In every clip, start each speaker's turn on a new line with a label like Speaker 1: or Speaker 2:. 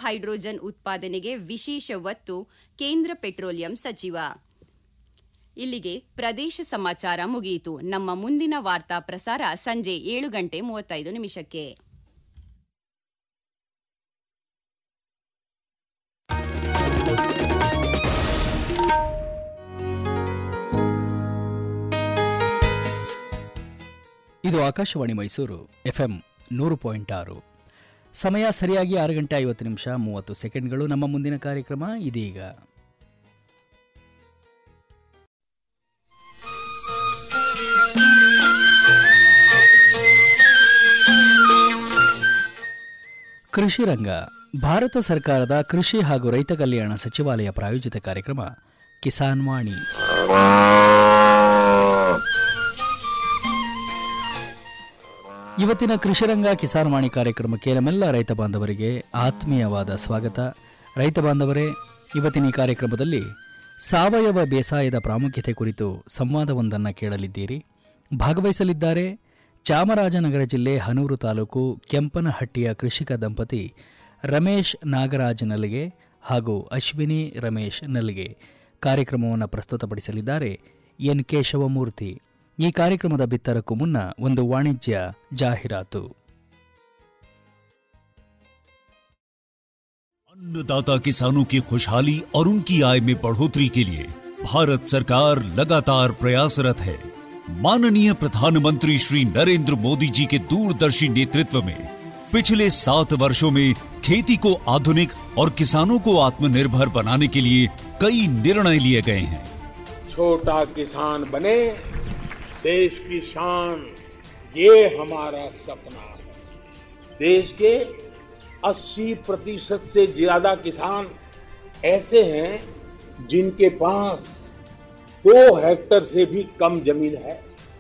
Speaker 1: Hydrogen ಉತ್ಪಾದನೆಗೆ ವಿಶೇಷ ಒತ್ತು ಕೇಂದ್ರ ಪೆಟ್ರೋಲಿಯಂ ಸಚಿವ ಇಲ್ಲಿಗೆ ಪ್ರದೇಶ ಸಮಾಚಾರ ಮುಗಿಯಿತು ನಮ್ಮ ಮುಂದಿನ ವಾರ್ತಾ ಪ್ರಸಾರ ಸಂಜೆ ಏಳು ಗಂಟೆ ಮೂವತ್ತೈದು ನಿಮಿಷಕ್ಕೆ
Speaker 2: ಇದು ಆಕಾಶವಾಣಿ ಮೈಸೂರು ಎಫ್ಎಂ ನೂರು ಪಾಯಿಂಟ್ ಆರು ಸಮಯ ಸರಿಯಾಗಿ ಆರು ಗಂಟೆ ಐವತ್ತು ನಿಮಿಷ ಮೂವತ್ತು ಸೆಕೆಂಡ್ಗಳು ನಮ್ಮ ಮುಂದಿನ ಕಾರ್ಯಕ್ರಮ ಇದೀಗ ಕೃಷಿ ರಂಗ ಭಾರತ ಸರ್ಕಾರದ ಕೃಷಿ ಹಾಗೂ ರೈತ ಕಲ್ಯಾಣ ಸಚಿವಾಲಯ ಪ್ರಾಯೋಜಿತ ಕಾರ್ಯಕ್ರಮ ಕಿಸಾನ್ ವಾಣಿ ಇವತ್ತಿನ ಕೃಷಿರಂಗ ಕಿಸಾನ್ ವಾಣಿ ಕಾರ್ಯಕ್ರಮಕ್ಕೆ ನಮ್ಮೆಲ್ಲ ರೈತ ಬಾಂಧವರಿಗೆ ಆತ್ಮೀಯವಾದ ಸ್ವಾಗತ ರೈತ ಬಾಂಧವರೇ ಇವತ್ತಿನ ಈ ಕಾರ್ಯಕ್ರಮದಲ್ಲಿ ಸಾವಯವ ಬೇಸಾಯದ ಪ್ರಾಮುಖ್ಯತೆ ಕುರಿತು ಸಂವಾದವೊಂದನ್ನು ಕೇಳಲಿದ್ದೀರಿ ಭಾಗವಹಿಸಲಿದ್ದಾರೆ ಚಾಮರಾಜನಗರ ಜಿಲ್ಲೆ ಹನೂರು ತಾಲೂಕು ಕೆಂಪನಹಟ್ಟಿಯ ಕೃಷಿಕ ದಂಪತಿ ರಮೇಶ್ ನಾಗರಾಜ್ ನಲ್ಗೆ ಹಾಗೂ ಅಶ್ವಿನಿ ರಮೇಶ್ ನಲ್ಗೆ ಕಾರ್ಯಕ್ರಮವನ್ನು ಪ್ರಸ್ತುತಪಡಿಸಲಿದ್ದಾರೆ ಎನ್ ಕೆ ಶಿವಮೂರ್ತಿ ಈ ಕಾರ್ಯಕ್ರಮದ ಬಿತ್ತರಕ್ಕೂ ಮುನ್ನ ಒಂದು ವಾಣಿಜ್ಯ ಜಾಹೀರಾತು
Speaker 3: अन्नदाता किसानों की खुशहाली और उनकी आय में बढ़ोतरी के लिए भारत सरकार लगातार प्रयासरत है माननीय प्रधानमंत्री श्री नरेंद्र मोदी जी के दूरदर्शी नेतृत्व में पिछले सात वर्षों में खेती को आधुनिक और किसानों को आत्मनिर्भर बनाने के लिए कई निर्णय लिए गए हैं
Speaker 4: छोटा किसान बने देश की शान ये हमारा सपना है देश के 80 प्रतिशत से ज्यादा किसान ऐसे हैं जिनके पास दो हेक्टर से भी कम जमीन है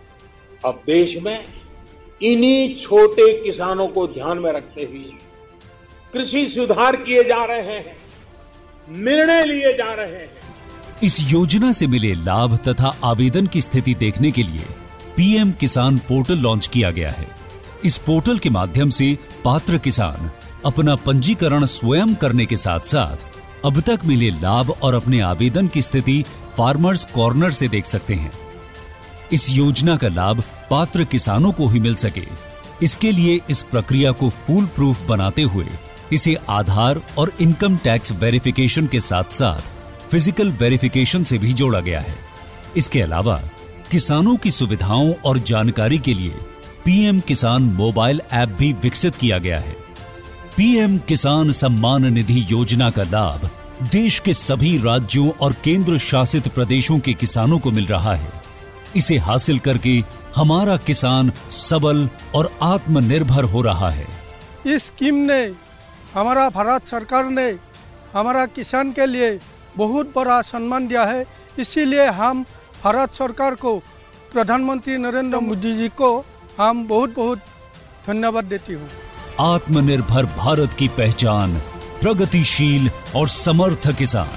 Speaker 4: अब देश में इन्हीं छोटे किसानों को ध्यान में रखते हुए कृषि सुधार किए जा रहे हैं निर्णय लिए जा रहे हैं
Speaker 3: इस योजना से मिले लाभ तथा आवेदन की स्थिति देखने के लिए पीएम किसान पोर्टल लॉन्च किया गया है इस पोर्टल के माध्यम से पात्र किसान अपना पंजीकरण स्वयं करने के साथ साथ अब तक मिले लाभ और अपने आवेदन की स्थिति फार्मर्स कॉर्नर से देख सकते हैं इस योजना का लाभ पात्र किसानों को ही मिल सके इसके लिए इस प्रक्रिया को फूल प्रूफ बनाते हुए इसे आधार और इनकम टैक्स वेरिफिकेशन के साथ साथ फिजिकल वेरिफिकेशन से भी जोड़ा गया है इसके अलावा किसानों की सुविधाओं और जानकारी के लिए पीएम किसान मोबाइल ऐप भी विकसित किया गया है पीएम किसान सम्मान निधि योजना का लाभ देश के सभी राज्यों और केंद्र शासित प्रदेशों के किसानों को मिल रहा है इसे हासिल करके हमारा किसान सबल और आत्मनिर्भर हो रहा है
Speaker 5: इस स्कीम ने हमारा भारत सरकार ने हमारा किसान के लिए बहुत बड़ा सम्मान दिया है इसीलिए हम भारत सरकार को प्रधानमंत्री नरेंद्र मोदी जी को हम बहुत बहुत धन्यवाद देती हूँ
Speaker 3: आत्मनिर्भर भारत की पहचान प्रगतिशील और समर्थ किसान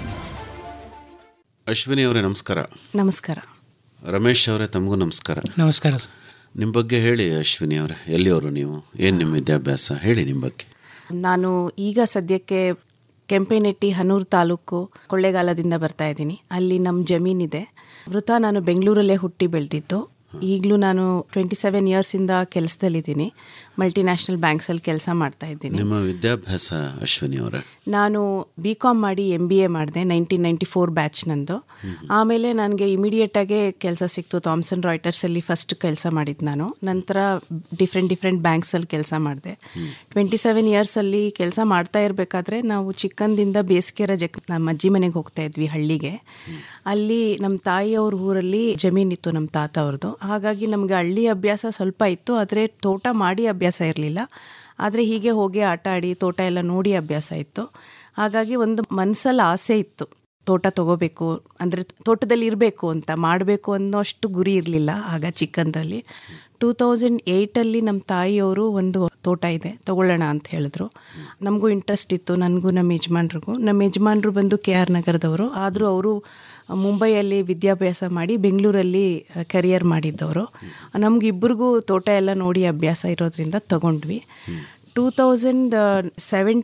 Speaker 6: ಅಶ್ವಿನಿ ಅವರೇ ನಮಸ್ಕಾರ
Speaker 7: ನಮಸ್ಕಾರ
Speaker 6: ರಮೇಶ್ ಅವರೇ ತಮಗೂ ನಮಸ್ಕಾರ
Speaker 2: ನಮಸ್ಕಾರ
Speaker 6: ನಿಮ್ಮ ಬಗ್ಗೆ ಹೇಳಿ ಅಶ್ವಿನಿ ಅವರೇ ಎಲ್ಲಿಯವರು ನೀವು ಏನು ನಿಮ್ಮ ವಿದ್ಯಾಭ್ಯಾಸ ಹೇಳಿ ನಿಮ್ಮ ಬಗ್ಗೆ
Speaker 7: ನಾನು ಈಗ ಸದ್ಯಕ್ಕೆ ಕೆಂಪೇನೆಟ್ಟಿ ಹನೂರು ತಾಲೂಕು ಕೊಳ್ಳೇಗಾಲದಿಂದ ಬರ್ತಾ ಇದ್ದೀನಿ ಅಲ್ಲಿ ನಮ್ಮ ಜಮೀನಿದೆ ವೃತ ನಾನು ಬೆಂಗಳೂರಲ್ಲೇ ಹುಟ್ಟಿ ಬೆಳೆದಿದ್ದು ಈಗಲೂ ನಾನು ಟ್ವೆಂಟಿ ಸೆವೆನ್ ಇಯರ್ಸಿಂದ ಕೆಲಸದಲ್ಲಿದ್ದೀನಿ ಮಲ್ಟಿನ್ಯಾಷನಲ್ ಬ್ಯಾಂಕ್ಸಲ್ಲಿ ಕೆಲಸ ಮಾಡ್ತಾ ಇದ್ದೀನಿ
Speaker 6: ನಿಮ್ಮ ವಿದ್ಯಾಭ್ಯಾಸ ಅಶ್ವಿನಿ ಅವರೇ
Speaker 7: ನಾನು ಬಿ ಕಾಮ್ ಮಾಡಿ ಎಮ್ ಬಿ ಎ ಮಾಡಿದೆ ನೈನ್ಟೀನ್ ನೈಂಟಿ ಫೋರ್ ಬ್ಯಾಚ್ ನಂದು ಆಮೇಲೆ ನನಗೆ ಇಮಿಡಿಯೇಟಾಗೆ ಕೆಲಸ ಸಿಕ್ತು ಥಾಮ್ಸನ್ ರಾಯ್ಟರ್ಸಲ್ಲಿ ಫಸ್ಟ್ ಕೆಲಸ ಮಾಡಿದ್ದು ನಾನು ನಂತರ ಡಿಫ್ರೆಂಟ್ ಡಿಫ್ರೆಂಟ್ ಬ್ಯಾಂಕ್ಸಲ್ಲಿ ಕೆಲಸ ಮಾಡಿದೆ ಟ್ವೆಂಟಿ ಸೆವೆನ್ ಇಯರ್ಸಲ್ಲಿ ಕೆಲಸ ಮಾಡ್ತಾ ಇರಬೇಕಾದ್ರೆ ನಾವು ಚಿಕ್ಕಂದಿಂದ ಬೇಸಿಗೆ ರಜಕ್ಕೆ ನಮ್ಮ ಅಜ್ಜಿ ಮನೆಗೆ ಹೋಗ್ತಾ ಇದ್ವಿ ಹಳ್ಳಿಗೆ ಅಲ್ಲಿ ನಮ್ಮ ತಾಯಿಯವ್ರ ಊರಲ್ಲಿ ಜಮೀನಿತ್ತು ನಮ್ಮ ತಾತ ಅವ್ರದ್ದು ಹಾಗಾಗಿ ನಮಗೆ ಹಳ್ಳಿ ಅಭ್ಯಾಸ ಸ್ವಲ್ಪ ಇತ್ತು ಆದರೆ ತೋಟ ಮಾಡಿ ಅಭ್ಯಾಸ ಇರಲಿಲ್ಲ ಆದರೆ ಹೀಗೆ ಹೋಗಿ ಆಟ ಆಡಿ ತೋಟ ಎಲ್ಲ ನೋಡಿ ಅಭ್ಯಾಸ ಇತ್ತು ಹಾಗಾಗಿ ಒಂದು ಮನಸ್ಸಲ್ಲಿ ಆಸೆ ಇತ್ತು ತೋಟ ತಗೋಬೇಕು ಅಂದರೆ ತೋಟದಲ್ಲಿ ಇರಬೇಕು ಅಂತ ಮಾಡಬೇಕು ಅನ್ನೋ ಅಷ್ಟು ಗುರಿ ಇರಲಿಲ್ಲ ಆಗ ಚಿಕ್ಕಂದಲ್ಲಿ ಟೂ ತೌಸಂಡ್ ಏಯ್ಟಲ್ಲಿ ನಮ್ಮ ತಾಯಿಯವರು ಒಂದು ತೋಟ ಇದೆ ತಗೊಳ್ಳೋಣ ಅಂತ ಹೇಳಿದ್ರು ನಮಗೂ ಇಂಟ್ರೆಸ್ಟ್ ಇತ್ತು ನನಗೂ ನಮ್ಮ ಯಜಮಾನ್ರಿಗೂ ನಮ್ಮ ಯಜಮಾನ್ರು ಬಂದು ಕೆ ಆರ್ ನಗರದವರು ಆದರೂ ಅವರು ಮುಂಬೈಯಲ್ಲಿ ವಿದ್ಯಾಭ್ಯಾಸ ಮಾಡಿ ಬೆಂಗಳೂರಲ್ಲಿ ಕರಿಯರ್ ಮಾಡಿದ್ದವರು ನಮಗಿಬ್ಬರಿಗೂ ತೋಟ ಎಲ್ಲ ನೋಡಿ ಅಭ್ಯಾಸ ಇರೋದ್ರಿಂದ ತಗೊಂಡ್ವಿ two thousand seventeen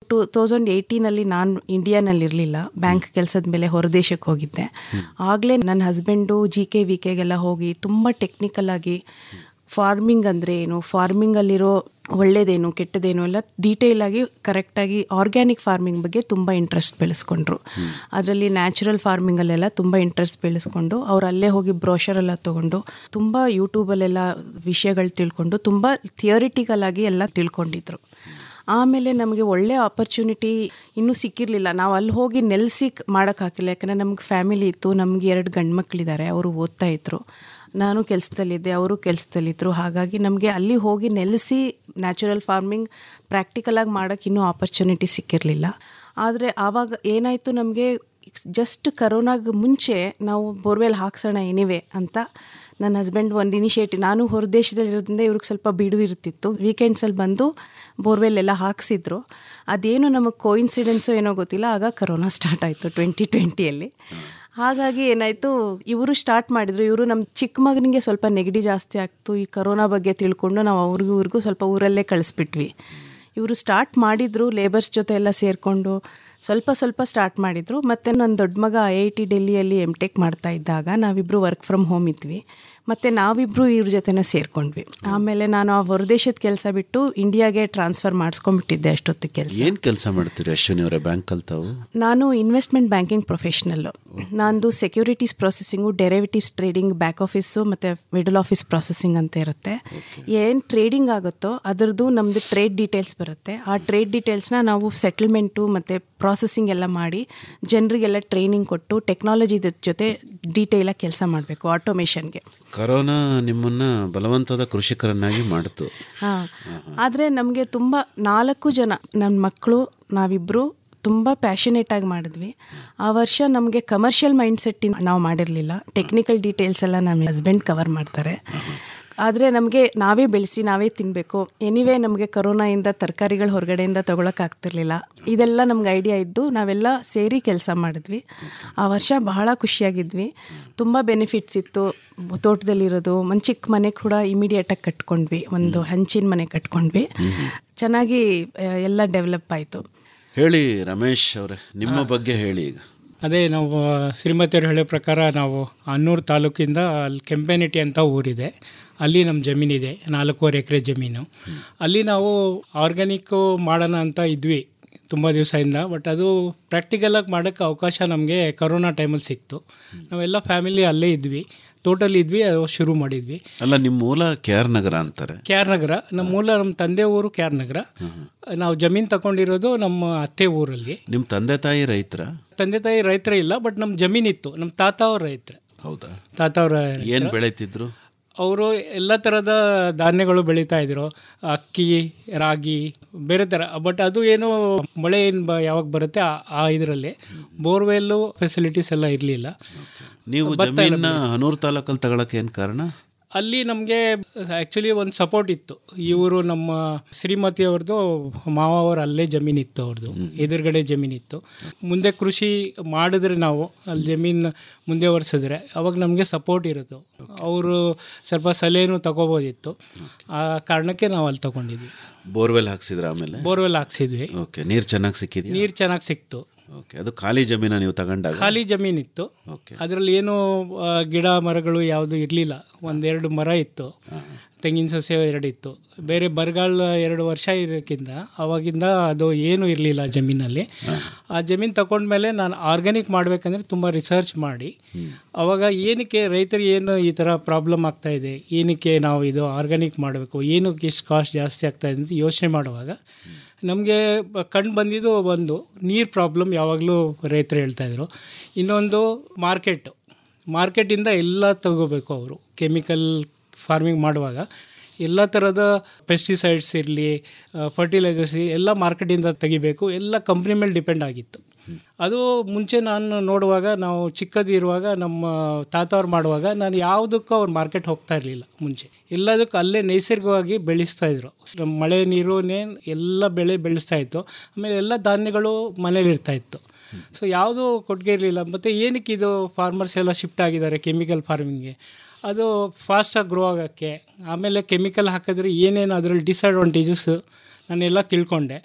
Speaker 7: two thousand ಏಯ್ಟೀನಲ್ಲಿ ನಾನು ಇಂಡಿಯಾನಲ್ಲಿ ಇರಲಿಲ್ಲ ಬ್ಯಾಂಕ್ ಕೆಲಸದ ಮೇಲೆ ಹೊರದೇಶಕ್ಕೆ ಹೋಗಿದ್ದೆ ಆಗಲೇ ನನ್ನ ಹಸ್ಬೆಂಡು ಜಿ ಕೆ ವಿ ಕೆಗೆಲ್ಲ ಹೋಗಿ ತುಂಬ ಟೆಕ್ನಿಕಲ್ ಆಗಿ ಫಾರ್ಮಿಂಗ್ ಅಂದರೆ ಏನು ಫಾರ್ಮಿಂಗಲ್ಲಿರೋ ಒಳ್ಳೇದೇನು ಕೆಟ್ಟದೇನು ಎಲ್ಲ ಡೀಟೇಲ್ ಆಗಿ ಕರೆಕ್ಟಾಗಿ ಆರ್ಗ್ಯಾನಿಕ್ ಫಾರ್ಮಿಂಗ್ ಬಗ್ಗೆ ತುಂಬ ಇಂಟ್ರೆಸ್ಟ್ ಬೆಳೆಸ್ಕೊಂಡ್ರು ಅದರಲ್ಲಿ ನ್ಯಾಚುರಲ್ ಫಾರ್ಮಿಂಗಲ್ಲೆಲ್ಲ ತುಂಬ ಇಂಟ್ರೆಸ್ಟ್ ಬೆಳೆಸ್ಕೊಂಡು ಅವ್ರು ಅಲ್ಲೇ ಹೋಗಿ ಬ್ರೋಷರ್ ಎಲ್ಲ ತೊಗೊಂಡು ತುಂಬ ಯೂಟ್ಯೂಬಲ್ಲೆಲ್ಲ ವಿಷಯಗಳು ತಿಳ್ಕೊಂಡು ತುಂಬ ಥಿಯರಿಟಿಕಲ್ ಆಗಿ ಎಲ್ಲ ತಿಳ್ಕೊಂಡಿದ್ರು ಆಮೇಲೆ ನಮಗೆ ಒಳ್ಳೆ ಆಪರ್ಚುನಿಟಿ ಇನ್ನೂ ಸಿಕ್ಕಿರಲಿಲ್ಲ ನಾವು ಅಲ್ಲಿ ಹೋಗಿ ನೆಲೆಸಿ ಮಾಡೋಕ್ಕಾಗಿಲ್ಲ ಯಾಕಂದರೆ ನಮ್ಗೆ ಫ್ಯಾಮಿಲಿ ಇತ್ತು ನಮಗೆ ಎರಡು ಗಂಡು ಮಕ್ಕಳಿದ್ದಾರೆ ಅವರು ಓದ್ತಾ ಇದ್ರು ನಾನು ಕೆಲಸದಲ್ಲಿದ್ದೆ ಅವರು ಕೆಲಸದಲ್ಲಿದ್ದರು ಹಾಗಾಗಿ ನಮಗೆ ಅಲ್ಲಿ ಹೋಗಿ ನೆಲೆಸಿ ನ್ಯಾಚುರಲ್ ಫಾರ್ಮಿಂಗ್ ಪ್ರಾಕ್ಟಿಕಲಾಗಿ ಮಾಡೋಕ್ಕೆ ಇನ್ನೂ ಆಪರ್ಚುನಿಟಿ ಸಿಕ್ಕಿರಲಿಲ್ಲ ಆದರೆ ಆವಾಗ ಏನಾಯಿತು ನಮಗೆ ಜಸ್ಟ್ ಕರೋನಾಗ ಮುಂಚೆ ನಾವು ಬೋರ್ವೆಲ್ ಹಾಕ್ಸೋಣ ಎನಿವೆ ಅಂತ ನನ್ನ ಹಸ್ಬೆಂಡ್ ಒಂದು ಇನಿಷಿಯೇಟಿವ್ ನಾನು ಹೊರದೇಶದಲ್ಲಿರೋದ್ರಿಂದ ಇವ್ರಿಗೆ ಸ್ವಲ್ಪ ಬಿಡುವು ಇರ್ತಿತ್ತು ವೀಕೆಂಡ್ಸಲ್ಲಿ ಬಂದು ಬೋರ್ವೆಲ್ ಎಲ್ಲ ಹಾಕ್ಸಿದ್ರು ಅದೇನು ನಮಗೆ ಕೋಇನ್ಸಿಡೆನ್ಸು ಏನೋ ಗೊತ್ತಿಲ್ಲ ಆಗ ಕರೋನಾ ಸ್ಟಾರ್ಟ್ ಆಯಿತು ಟ್ವೆಂಟಿ ಟ್ವೆಂಟಿಯಲ್ಲಿ ಹಾಗಾಗಿ ಏನಾಯಿತು ಇವರು ಸ್ಟಾರ್ಟ್ ಮಾಡಿದರು ಇವರು ನಮ್ಮ ಚಿಕ್ಕ ಮಗನಿಗೆ ಸ್ವಲ್ಪ ನೆಗಡಿ ಜಾಸ್ತಿ ಆಗ್ತು ಈ ಕರೋನಾ ಬಗ್ಗೆ ತಿಳ್ಕೊಂಡು ನಾವು ಅವ್ರಿಗೂ ಇವ್ರಿಗೂ ಸ್ವಲ್ಪ ಊರಲ್ಲೇ ಕಳಿಸ್ಬಿಟ್ವಿ ಇವರು ಸ್ಟಾರ್ಟ್ ಮಾಡಿದರು ಲೇಬರ್ಸ್ ಜೊತೆ ಎಲ್ಲ ಸೇರಿಕೊಂಡು ಸ್ವಲ್ಪ ಸ್ವಲ್ಪ ಸ್ಟಾರ್ಟ್ ಮಾಡಿದರು ಮತ್ತು ನನ್ನ ದೊಡ್ಡ ಮಗ ಐ ಐ ಟಿ ಡೆಲ್ಲಿಯಲ್ಲಿ ಎಮ್ ಟೆಕ್ ಮಾಡ್ತಾ ಇದ್ದಾಗ ನಾವಿಬ್ಬರು ವರ್ಕ್ ಫ್ರಮ್ ಹೋಮ್ ಇದ್ವಿ ಮತ್ತು ನಾವಿಬ್ಬರು ಇವ್ರ ಜೊತೆನೇ ಸೇರ್ಕೊಂಡ್ವಿ ಆಮೇಲೆ ನಾನು ಆ ಹೊರದೇಶದ ಕೆಲಸ ಬಿಟ್ಟು ಇಂಡಿಯಾಗೆ ಟ್ರಾನ್ಸ್ಫರ್ ಮಾಡಿಸ್ಕೊಂಡ್ಬಿಟ್ಟಿದ್ದೆ ಅಷ್ಟೊತ್ತಿಗೆ ಕೆಲಸ
Speaker 6: ಏನು ಕೆಲಸ ಮಾಡ್ತೀರಿ ಅಶ್ವಿನಿ ಅವರೇ ಬ್ಯಾಂಕಲ್ಲಿ ತಾವು
Speaker 7: ನಾನು ಇನ್ವೆಸ್ಟ್ಮೆಂಟ್ ಬ್ಯಾಂಕಿಂಗ್ ಪ್ರೊಫೆಷ್ನಲ್ಲು ನಂದು securities processing derivatives trading back office ಮತ್ತು ಮಿಡಲ್ ಆಫೀಸ್ ಪ್ರೊಸೆಸಿಂಗ್ ಅಂತ ಇರುತ್ತೆ ಏನು ಟ್ರೇಡಿಂಗ್ ಆಗುತ್ತೋ ಅದರದ್ದು ನಮ್ಮದು ಟ್ರೇಡ್ ಡೀಟೇಲ್ಸ್ ಬರುತ್ತೆ ಆ ಟ್ರೇಡ್ ಡೀಟೇಲ್ಸ್ನ ನಾವು ಸೆಟಲ್ಮೆಂಟು ಮತ್ತು ಪ್ರಾಸೆಸಿಂಗ್ ಎಲ್ಲ ಮಾಡಿ ಜನರಿಗೆಲ್ಲ ಟ್ರೈನಿಂಗ್ ಕೊಟ್ಟು ಟೆಕ್ನಾಲಜಿ ಜೊತೆ ಡೀಟೇಲಾಗಿ ಕೆಲಸ ಮಾಡಬೇಕು ಆಟೋಮೇಷನ್ಗೆ
Speaker 6: ಕರೋನಾ ನಿಮ್ಮನ್ನ ಬಲವಂತದ ಕೃಷಿಕರನ್ನಾಗಿ ಮಾಡ್ತು
Speaker 7: ಹಾಂ ಆದರೆ ನಮಗೆ ತುಂಬ ನಾಲ್ಕು ಜನ ನನ್ನ ಮಕ್ಕಳು ನಾವಿಬ್ಬರು ತುಂಬ ಪ್ಯಾಷನೇಟ್ ಆಗಿ ಮಾಡಿದ್ವಿ ಆ ವರ್ಷ ನಮಗೆ ಕಮರ್ಷಿಯಲ್ ಮೈಂಡ್ ಸೆಟ್ ನಾವು ಮಾಡಿರಲಿಲ್ಲ ಟೆಕ್ನಿಕಲ್ ಡೀಟೇಲ್ಸ್ ಎಲ್ಲ ನಮ್ಮ ಹಸ್ಬೆಂಡ್ ಕವರ್ ಮಾಡ್ತಾರೆ ಆದರೆ ನಮಗೆ ನಾವೇ ಬೆಳೆಸಿ ನಾವೇ ತಿನ್ನಬೇಕು ಎನಿವೇ ನಮಗೆ ಕರೋನಾಯಿಂದ ತರಕಾರಿಗಳು ಹೊರಗಡೆಯಿಂದ ತೊಗೊಳಕ್ಕಾಗ್ತಿರ್ಲಿಲ್ಲ ಇದೆಲ್ಲ ನಮ್ಗೆ ಐಡಿಯಾ ಇದ್ದು ನಾವೆಲ್ಲ ಸೇರಿ ಕೆಲಸ ಮಾಡಿದ್ವಿ ಆ ವರ್ಷ ಬಹಳ ಖುಷಿಯಾಗಿದ್ವಿ ತುಂಬ ಬೆನಿಫಿಟ್ಸ್ ಇತ್ತು ತೋಟದಲ್ಲಿರೋದು ಒಂದು ಚಿಕ್ಕ ಮನೆ ಕೂಡ ಇಮಿಡಿಯೇಟಾಗಿ ಕಟ್ಕೊಂಡ್ವಿ ಒಂದು ಹಂಚಿನ ಮನೆ ಕಟ್ಕೊಂಡ್ವಿ ಚೆನ್ನಾಗಿ ಆ, ಎಲ್ಲ ಡೆವಲಪ್ ಆಯಿತು
Speaker 6: ಹೇಳಿ ರಮೇಶ್ ಅವರೇ ನಿಮ್ಮ ಬಗ್ಗೆ ಹೇಳಿ ಈಗ
Speaker 8: ಅದೇ ನಾವು ಶ್ರೀಮತಿಯವರು ಹೇಳೋ ಪ್ರಕಾರ ನಾವು ಅನ್ನೂರು ತಾಲೂಕಿಂದ ಅಲ್ಲಿ ಕೆಂಪೇನಟ್ಟಿ ಅಂತ ಊರಿದೆ ಅಲ್ಲಿ ನಮ್ಮ ಜಮೀನಿದೆ ನಾಲ್ಕೂವರೆ ಎಕರೆ ಜಮೀನು ಅಲ್ಲಿ ನಾವು ಆರ್ಗ್ಯಾನಿಕ್ಕು ಮಾಡೋಣ ಅಂತ ಇದ್ವಿ ತುಂಬ ದಿವಸದಿಂದ ಬಟ್ ಅದು ಪ್ರಾಕ್ಟಿಕಲಾಗಿ ಮಾಡೋಕ್ಕೆ ಅವಕಾಶ ನಮಗೆ ಕರೋನಾ ಟೈಮಲ್ಲಿ ಸಿಕ್ತು ನಾವೆಲ್ಲ ಫ್ಯಾಮಿಲಿ ಅಲ್ಲೇ ಇದ್ವಿ ಟೋಟಲ್ ಇದ್ವಿ ಅದು ಶುರು ಮಾಡಿದ್ವಿ
Speaker 6: ಅಲ್ಲ ನಿಮ್ಮ ಮೂಲ ಕೆ ಆರ್ ನಗರ ಅಂತಾರೆ
Speaker 8: ಕೆ ಆರ್ ನಗರ ನಮ್ಮ ಮೂಲ ನಮ್ಮ ತಂದೆ ಊರು ಕೆ ಆರ್ ನಗರ ನಾವು ಜಮೀನು ತಗೊಂಡಿರೋದು ನಮ್ಮ ಅತ್ತೆ ಊರಲ್ಲಿ
Speaker 6: ನಿಮ್ಮ ತಂದೆ ತಾಯಿ ರೈತರ
Speaker 8: ತಂದೆ ತಾಯಿ ರೈತರೇ ಇಲ್ಲ ಬಟ್ ನಮ್ಮ ಜಮೀನಿತ್ತು ನಮ್ಮ ತಾತ ಅವ್ರ ರೈತರು
Speaker 6: ಹೌದಾ
Speaker 8: ತಾತ ಅವರ
Speaker 6: ಏನು ಬೆಳೀತಿದ್ರು
Speaker 8: ಅವರು ಎಲ್ಲ ಥರದ ಧಾನ್ಯಗಳು ಬೆಳೀತಾ ಇದ್ರು ಅಕ್ಕಿ ರಾಗಿ ಬೇರೆ ಥರ ಬಟ್ ಅದು ಏನು ಮಳೆ ಏನು ಬ ಯಾವಾಗ ಬರುತ್ತೆ ಆ- ಆ ಇದರಲ್ಲಿ ಬೋರ್ವೆಲ್ಲು ಫೆಸಿಲಿಟೀಸ್ ಎಲ್ಲ ಇರಲಿಲ್ಲ
Speaker 6: ನೀವು ಜಮೀನ ಹನೂರು ತಾಲೂಕಲ್ಲಿ ತಗೊಳಕ್ಕೆ ಏನು ಕಾರಣ
Speaker 8: ಅಲ್ಲಿ ನಮಗೆ ಆ್ಯಕ್ಚುಲಿ ಒಂದು ಸಪೋರ್ಟ್ ಇತ್ತು ಇವರು ನಮ್ಮ ಶ್ರೀಮತಿ ಅವ್ರದ್ದು ಮಾವ ಅವ್ರ ಅಲ್ಲೇ ಜಮೀನಿತ್ತು ಅವ್ರದ್ದು ಎದುರುಗಡೆ ಜಮೀನಿತ್ತು ಮುಂದೆ ಕೃಷಿ ಮಾಡಿದ್ರೆ ನಾವು ಅಲ್ಲಿ ಜಮೀನು ಮುಂದೆ ಒರೆಸಿದ್ರೆ ಅವಾಗ ನಮಗೆ ಸಪೋರ್ಟ್ ಇರುತ್ತೆ ಅವರು ಸ್ವಲ್ಪ ಸಲಹೆನೂ ತಗೋಬೋದಿತ್ತು ಆ ಕಾರಣಕ್ಕೆ ನಾವು ಅಲ್ಲಿ ತಗೊಂಡಿದ್ವಿ
Speaker 6: ಬೋರ್ವೆಲ್ ಹಾಕ್ಸಿದ್ರ ಆಮೇಲೆ
Speaker 8: ಬೋರ್ವೆಲ್ ಹಾಕ್ಸಿದ್ವಿ
Speaker 6: ಓಕೆ ನೀರು ಚೆನ್ನಾಗಿ ಸಿಕ್ಕಿದ್ಯಾ
Speaker 8: ನೀರು ಚೆನ್ನಾಗಿ ಸಿಕ್ತು
Speaker 6: ಓಕೆ ಅದು ಖಾಲಿ ಜಮೀನ ನೀವು ತಗೊಂಡಾಗ
Speaker 8: ಖಾಲಿ ಜಮೀನಿತ್ತು
Speaker 6: ಓಕೆ
Speaker 8: ಅದರಲ್ಲಿ ಏನು ಆ, ಗಿಡ ಮರಗಳು ಯಾವುದು ಇರಲಿಲ್ಲ ಒಂದೆರಡು ಮರ ಇತ್ತು ತೆಂಗಿನ ಸಸ್ಯ ಎರಡಿತ್ತು ಬೇರೆ ಬರಗಾಲ ಎರಡು ವರ್ಷ ಇರೋಕ್ಕಿಂತ ಅವಾಗಿಂದ ಅದು ಏನು ಇರಲಿಲ್ಲ ಜಮೀನಲ್ಲಿ ಆ ಜಮೀನು ತಗೊಂಡ್ಮೇಲೆ ನಾನು ಆರ್ಗ್ಯಾನಿಕ್ ಮಾಡಬೇಕಂದ್ರೆ ತುಂಬ ರಿಸರ್ಚ್ ಮಾಡಿ ಅವಾಗ ಏನಕ್ಕೆ ರೈತರಿಗೆ ಏನು ಈ ಥರ ಪ್ರಾಬ್ಲಮ್ ಆಗ್ತಾ ಇದೆ ಏನಕ್ಕೆ ನಾವು ಇದು ಆರ್ಗ್ಯಾನಿಕ್ ಮಾಡಬೇಕು ಏನಕ್ಕೆ ಇಷ್ಟು ಕಾಸ್ಟ್ ಜಾಸ್ತಿ ಆಗ್ತಾ ಇದೆ ಅಂತ ಯೋಚನೆ ಮಾಡುವಾಗ ನಮಗೆ ಕಂಡು ಬಂದಿದ್ದು ಒಂದು ನೀರು ಪ್ರಾಬ್ಲಮ್ ಯಾವಾಗಲೂ ರೈತರು ಹೇಳ್ತಾಯಿದ್ರು ಇನ್ನೊಂದು ಮಾರ್ಕೆಟು ಮಾರ್ಕೆಟಿಂದ ಎಲ್ಲ ತಗೋಬೇಕು ಅವರು ಕೆಮಿಕಲ್ ಫಾರ್ಮಿಂಗ್ ಮಾಡುವಾಗ ಎಲ್ಲ ಥರದ ಪೆಸ್ಟಿಸೈಡ್ಸ್ ಇರಲಿ ಫರ್ಟಿಲೈಸರ್ಸ್ ಎಲ್ಲ ಮಾರ್ಕೆಟಿಂದ ತೆಗಿಬೇಕು ಎಲ್ಲ ಕಂಪ್ನಿ ಮೇಲೆ ಡಿಪೆಂಡ್ ಆಗಿತ್ತು ಅದು ಮುಂಚೆ ನಾನು ನೋಡುವಾಗ ನಾವು ಚಿಕ್ಕದಿರುವಾಗ ನಮ್ಮ ತಾತವ್ರು ಮಾಡುವಾಗ ನಾನು ಯಾವುದಕ್ಕೂ ಅವ್ರು ಮಾರ್ಕೆಟ್ ಹೋಗ್ತಾ ಇರಲಿಲ್ಲ ಮುಂಚೆ ಎಲ್ಲದಕ್ಕೂ ಅಲ್ಲೇ ನೈಸರ್ಗಿಕವಾಗಿ ಬೆಳೆಸ್ತಾ ಇದ್ರು ನಮ್ಮ ಮಳೆ ನೀರುನೇ ಎಲ್ಲ ಬೆಳೆ ಬೆಳೆಸ್ತಾ ಇತ್ತು ಆಮೇಲೆ ಎಲ್ಲ ಧಾನ್ಯಗಳು ಮನೇಲಿ ಇರ್ತಾ ಇತ್ತು ಸೊ ಯಾವುದೂ ಕೊಟ್ಟಿಗೆ ಇರಲಿಲ್ಲ ಮತ್ತು ಏನಕ್ಕೆ ಇದು ಫಾರ್ಮರ್ಸ್ ಎಲ್ಲ ಶಿಫ್ಟ್ ಆಗಿದ್ದಾರೆ ಕೆಮಿಕಲ್ ಫಾರ್ಮಿಂಗ್ಗೆ ಅದು ಫಾಸ್ಟಾಗಿ ಗ್ರೋ ಆಗೋಕ್ಕೆ ಆಮೇಲೆ ಕೆಮಿಕಲ್ ಹಾಕಿದ್ರೆ ಏನೇನು ಅದರಲ್ಲಿ ಡಿಸ್ಅಡ್ವಾಂಟೇಜಸ್ ನಾನೆಲ್ಲ ತಿಳ್ಕೊಂಡೆ